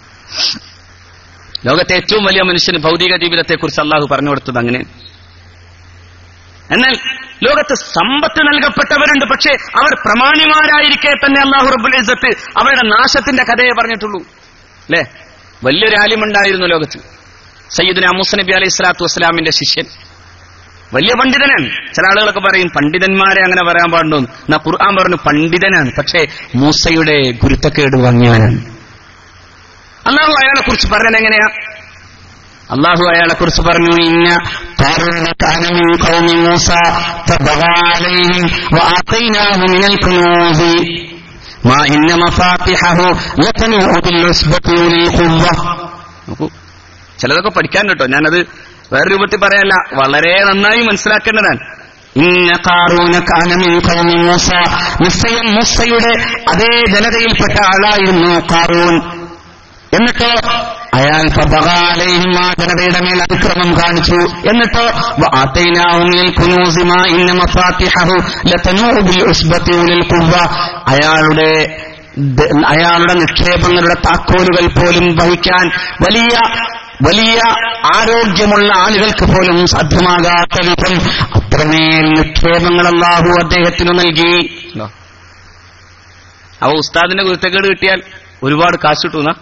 ലോകത്തെ ഏറ്റവും വലിയ മനുഷ്യന് ഭൗതിക ജീവിതത്തെക്കുറിച്ച് അള്ളാഹു പറഞ്ഞു കൊടുത്തത് അങ്ങനെ എന്നാൽ ലോകത്ത് സമ്പത്ത് നൽകപ്പെട്ടവരുണ്ട് പക്ഷേ അവർ പ്രമാണിമാരായിരിക്കെ തന്നെ അള്ളാഹു റബ്ബുൽ ഇസ്സത്ത് അവരുടെ നാശത്തിന്റെ കഥയെ പറഞ്ഞിട്ടുള്ളൂ അല്ലേ വലിയൊരു ആലിമുണ്ടായിരുന്നു ലോകത്ത് സയ്യിദുന മൂസ നബി അലൈഹി സ്വലാത്തു വസ്സലാമിന്റെ ശിഷ്യൻ വലിയ പണ്ഡിതനാണ് ചില ആളുകളൊക്കെ പറയും പണ്ഡിതന്മാരെ അങ്ങനെ പറയാൻ പാടുണ്ടോ എന്നാ ഖുർആൻ പറഞ്ഞു പണ്ഡിതനാണ് പക്ഷേ മൂസയുടെ ഗുരുത്തക്കേട് വാങ്ങിയവനാണ് അള്ളാഹു അയാളെ കുറിച്ച് പറഞ്ഞത് എങ്ങനെയാ അള്ളാഹു അയാളെ കുറിച്ച് പറഞ്ഞു ഇന്ന قارون كان من قوم موسى فبغى عليهم وآتيناه من الكنوز ما إن مفاتحه لتنوء بالعصبة أولي القوة നോക്കൂ ചിലതൊക്കെ പഠിക്കാൻ കേട്ടോ ഞാനത് വേറെ രൂപത്തിൽ പറയല്ല വളരെ നന്നായി മനസ്സിലാക്കേണ്ടതാണ് ഇന്ന കാറൂന കാന മിൻ ഖൗമി മൂസ നിശ്ചയം മൂസയുടെ അതേ ജനതയിൽപ്പെട്ട ആളായിരുന്നു കാറൂൻ എന്നിട്ടോ അയാൾ ഫബഗാലൈഹിം ആ ജനതയുടെ മേൽ അതിക്രമം കാണിച്ചു എന്നിട്ടോ വആതൈനാഹും മിനൽ കുനൂസി മാ ഇന്ന മഫാത്തിഹഹു ലതനൂഉ ബിൽ ഉസ്ബത്തി ഉലിൽ ഖുവ്വ അയാളുടെ ദ- അയാളുടെ നിക്ഷേപങ്ങളുടെ താക്കോലുകൾ പോലും വഹിക്കാൻ വലിയ വലിയ ആരോഗ്യമുള്ള ആളുകൾക്ക് പോലും സാധ്യമാകാത്ത വിധം അത്രമേൽ നിക്ഷേപങ്ങൾ അല്ലാഹു അദ്ദേഹത്തിന് നൽകി ഉണ്ടോ? അപ്പൊ ഉസ്താദിന്റെ കുരുത്തക്കേട് കിട്ടിയാൽ ഒരുപാട് കാശ് കിട്ടുന്ന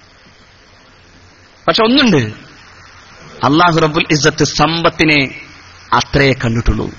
പക്ഷെ ഒന്നുണ്ട് അള്ളാഹു റബ്ബുൽ ഇസ്സത്ത് സമ്പത്തിനെ അത്രേ കണ്ടിട്ടുള്ളൂ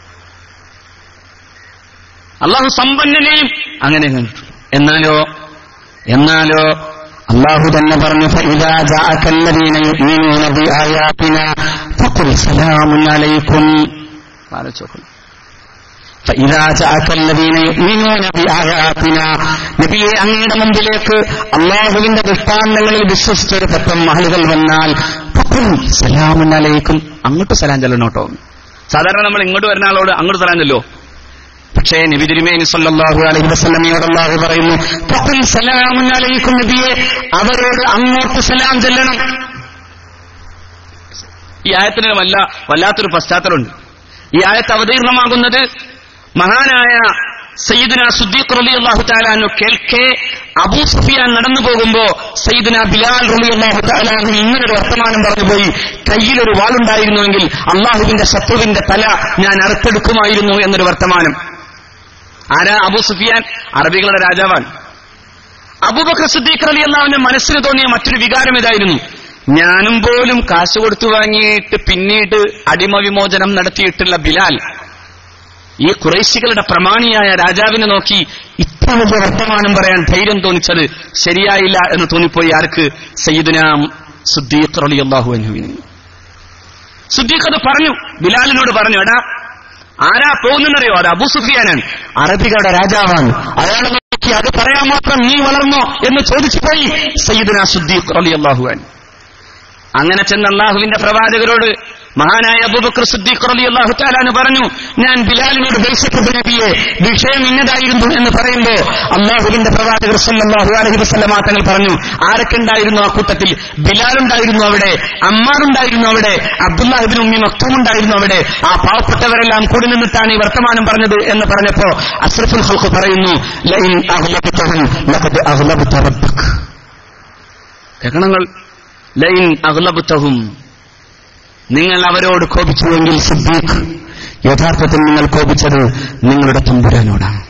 അള്ളാഹു സമ്പന്നനെയും അങ്ങനെ കണ്ടിട്ടുള്ളൂ എന്നാലോ എന്നാലോ അള്ളാഹു തന്നെ പറഞ്ഞു فإذا جاءك الذين يؤمنون بآياتنا فقل سلام عليكم ആലോചിച്ചോക്കണം فإذا جاءك الذين يؤمنون بآياتنا നബിയെ അങ്ങയുടെ മുമ്പിലേക്ക് അള്ളാഹുവിന്റെ ദൃഷ്ടാന്തങ്ങളിൽ വിശ്വസിച്ച ഒരു പറ്റം ആളുകൾ വന്നാൽ ഫഖുൽ സലാമുൻ അലൈക്കും അങ്ങോട്ട് സലാം ചെല്ലണോട്ടോ സാധാരണ നമ്മൾ ഇങ്ങോട്ട് വരുന്ന ആളോട് അങ്ങോട്ട് സലാം ചെല്ലോ പക്ഷേ നബി തിരുമേനി സല്ലല്ലാഹു അലൈഹി വസല്ലമയോട് അല്ലാഹു പറയുന്നു ഫഖുൽ സലാമുൻ അലൈക്കും നബിയെ അവരോട് അങ്ങോട്ട് സലാം ചെല്ലണം ഈ ആയത്തിന് വല്ല വല്ലാത്തൊരു പശ്ചാത്തലമുണ്ട് ഈ ആയത്ത് അവതീർണമാകുന്നത് മഹാനായ സയ്യിദിന സുദ്ദീഖ് റലി അള്ളാഹു താലാനു കേൾക്കെ അബൂ സുഫിയാൻ നടന്നു പോകുമ്പോ സയ്യിദിന ബിലാൽ റലി അള്ളാഹു താലാനു ഇങ്ങനൊരു വർത്തമാനം പറഞ്ഞുപോയി കയ്യിലൊരു വാളുണ്ടായിരുന്നുവെങ്കിൽ അള്ളാഹുവിന്റെ ശത്രുവിന്റെ തല ഞാൻ അറുത്തെടുക്കുമായിരുന്നു എന്നൊരു വർത്തമാനം ആരാ അബൂ സുഫിയാൻ അറബികളുടെ രാജാവാണ് അബൂബക്കർ സിദ്ദീഖ് അലി അള്ളാഹുവിന്റെ മനസ്സിന് തോന്നിയ മറ്റൊരു വികാരം ഇതായിരുന്നു ഞാനും പോലും കാശ് കൊടുത്തു വാങ്ങിയിട്ട് പിന്നീട് അടിമ വിമോചനം നടത്തിയിട്ടുള്ള ബിലാൽ ഈ കുറേശികളുടെ പ്രമാണിയായ രാജാവിനെ നോക്കി ഇത്ര വലിയ വർത്തമാനം പറയാൻ ധൈര്യം തോന്നിച്ചത് ശരിയായില്ല എന്ന് തോന്നിപ്പോയി ആർക്ക് സയ്യിദുന സുദ്ദീഖ് അലി അള്ളാഹു അനുവിന് സുദ്ദീഖ് അത് പറഞ്ഞു ബിലാലിനോട് പറഞ്ഞു എടാ ആരാ പോകുന്നറിയോ അത് അബൂ സുഫിയാനാണ് അറബികളുടെ രാജാവാണ് അയാളെ നോക്കി അത് പറയാൻ മാത്രം നീ വളർന്നോ എന്ന് ചോദിച്ചു പോയി സയ്യിദുന സുദ്ദീഖ് അലി അള്ളാഹുവാൻ അങ്ങനെ ചെന്ന് അള്ളാഹുവിന്റെ പ്രവാചകരോട് മഹാനായ അബൂബക്കർ സുദ്ദീഖ് അലി അള്ളാഹു താലാന് പറഞ്ഞു ഞാൻ ബിലാലിനോട് ദേഷ്യപ്പെട്ടു നബിയെ വിഷയം ഇന്നതായിരുന്നു എന്ന് പറയുമ്പോ അള്ളാഹുവിന്റെ പ്രവാചകർ സല്ലല്ലാഹു അലൈഹി വസല്ലമ തങ്ങൾ പറഞ്ഞു ആരൊക്കെ ഉണ്ടായിരുന്നു ആ കൂട്ടത്തിൽ ബിലാൽ ഉണ്ടായിരുന്നു അവിടെ അമ്മാർ ഉണ്ടായിരുന്നു അവിടെ അബ്ദുല്ലാഹിബിൻ ഉമ്മി മക്തൂം ഉണ്ടായിരുന്നു അവിടെ ആ പാവപ്പെട്ടവരെല്ലാം കൂടി നിന്നിട്ടാണ് ഈ വർത്തമാനം പറഞ്ഞത് എന്ന് പറഞ്ഞപ്പോ അസ്രഫുൽ ഹൽക്ക് പറയുന്നു ലൈൻ അഗ്ലബ്തഹും ലഖദ് അഗ്ലബ്ത റബ്ബക് കേൾക്കണങ്ങൾ ലൈൻ അഗ്ലബ്തഹും നിങ്ങൾ അവരോട് കോപിച്ചുവെങ്കിൽ സിദ്ദീഖ് യഥാർത്ഥത്തിൽ നിങ്ങൾ കോപിച്ചത് നിങ്ങളുടെ തമ്പുരാനോടാണ്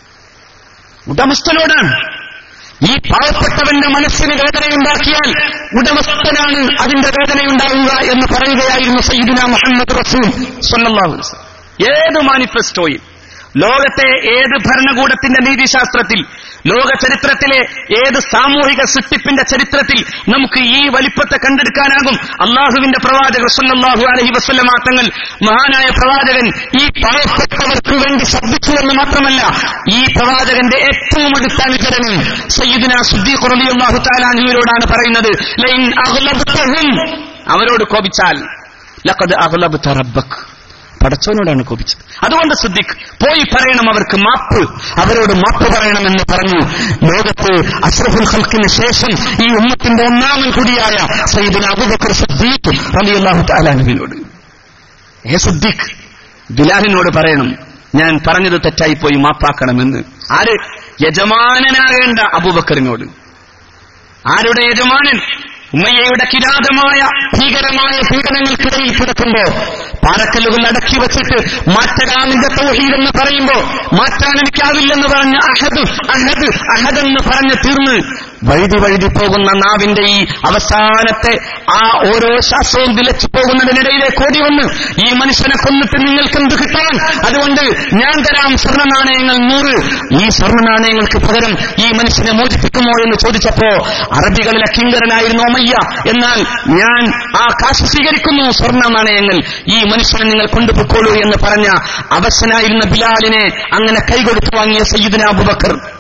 ഉടമസ്ഥനോടാണ് ഈ പാവപ്പെട്ടവന്റെ മനസ്സിന് വേദനയുണ്ടാക്കിയാൽ ഉടമസ്ഥനാണ് അതിന്റെ വേദനയുണ്ടാവുക എന്ന് പറയുകയായിരുന്നു സയ്യിദുന മുഹമ്മദ് റസൂൽ സല്ലല്ലാഹു അലൈഹി വസല്ലം. ഏത് മാനിഫെസ്റ്റോയിൽ ലോകത്തെ ഏത് ഭരണകൂടത്തിന്റെ നീതിശാസ്ത്രത്തിൽ ലോക ചരിത്രത്തിലെ ഏത് സാമൂഹിക സൃഷ്ടിപ്പിന്റെ ചരിത്രത്തിൽ നമുക്ക് ഈ വലിപ്പത്തെ കണ്ടെടുക്കാനാകും അള്ളാഹുവിന്റെ പ്രവാചകർ സല്ലല്ലാഹു അലൈഹി വസല്ലമ തങ്ങൾ മഹാനായ പ്രവാചകൻ ഈ പാവപ്പെട്ടവർക്ക് വേണ്ടി ശബ്ദിച്ചു എന്ന് മാത്രമല്ല ഈ പ്രവാചകന്റെ ഏറ്റവും അടുത്ത അനുചരനും സയ്യിദിന സുദ്ദീഖ് റളിയല്ലാഹു തആല അൻഹുവിനോടാണ് പറയുന്നത് ലൈൻ അഗ്ലബ്തഹും അവരോട് കോപിച്ചാൽ ലഖദ് അഗ്ലബ്ത റബ്ബക് പടച്ചവനോടാണ് കോപിച്ചത് അതുകൊണ്ട് സിദ്ദിഖ് പോയി പറയണം അവർക്ക് മാപ്പ് അവരോട് മാപ്പ് പറയണമെന്ന് പറഞ്ഞു ലോകത്ത് അഷ്റഫുൽ ഖൽക്കിന് ശേഷം ഈ ഉമ്മത്തിന്റെ ഒന്നാമൻ കൂടിയായ സയ്യിദുൽ അബൂബക്കർ സിദ്ദീഖ് റളിയല്ലാഹു തആല അൻഹുവിനോട് ഏ സിദ്ദീഖ് ബിലാലിനോട് പറയണം ഞാൻ പറഞ്ഞത് തെറ്റായി പോയി മാപ്പാക്കണമെന്ന് ആര് യജമാനനാകേണ്ട അബൂബക്കറിനോട് ആരുടെ യജമാനൻ ഉമ്മയ്യയുടെ കിരാതമായ ഭീകരമായ പീഡനങ്ങൾക്കിടയിൽ കിടക്കുമ്പോ പാറക്കല്ലുകൾ അടക്കി വെച്ചിട്ട് മാറ്റരാമിന്റെ തൗഹീദ് എന്ന് പറയുമ്പോ മാറ്റാൻ എനിക്കാവില്ലെന്ന് പറഞ്ഞ് അഹദ് അഹദ് അഹദ് എന്ന് പറഞ്ഞ് തീർന്ന് വഴുതി വഴുതി പോകുന്ന നാവിന്റെ ഈ അവസാനത്തെ ആ ഓരോ ശ്വാസവും വിലച്ചു പോകുന്നതിനിടയിലേക്ക് ഓടി വന്ന് ഈ മനുഷ്യനെ കൊന്നിട്ട് നിങ്ങൾക്ക് എന്ത് കിട്ടാൻ അതുകൊണ്ട് ഞാൻ തരാം സ്വർണ്ണ നാണയങ്ങൾ നൂറ് ഈ സ്വർണ്ണ നാണയങ്ങൾക്ക് പകരം ഈ മനുഷ്യനെ മോചിപ്പിക്കുമോ എന്ന് ചോദിച്ചപ്പോ അറബികളിലെ കിങ്കരനായിരുന്നു ഒമയ്യ എന്നാൽ ഞാൻ ആ കാശ് സ്വീകരിക്കുന്നു സ്വർണ്ണ നാണയങ്ങൾ ഈ മനുഷ്യനെ നിങ്ങൾ കൊണ്ടുപോയിക്കോളൂ എന്ന് പറഞ്ഞ അവശനായിരുന്ന ബിലാലിനെ അങ്ങനെ കൈകൊടുത്തു വാങ്ങിയ സയ്യിദിന അബുബക്കർ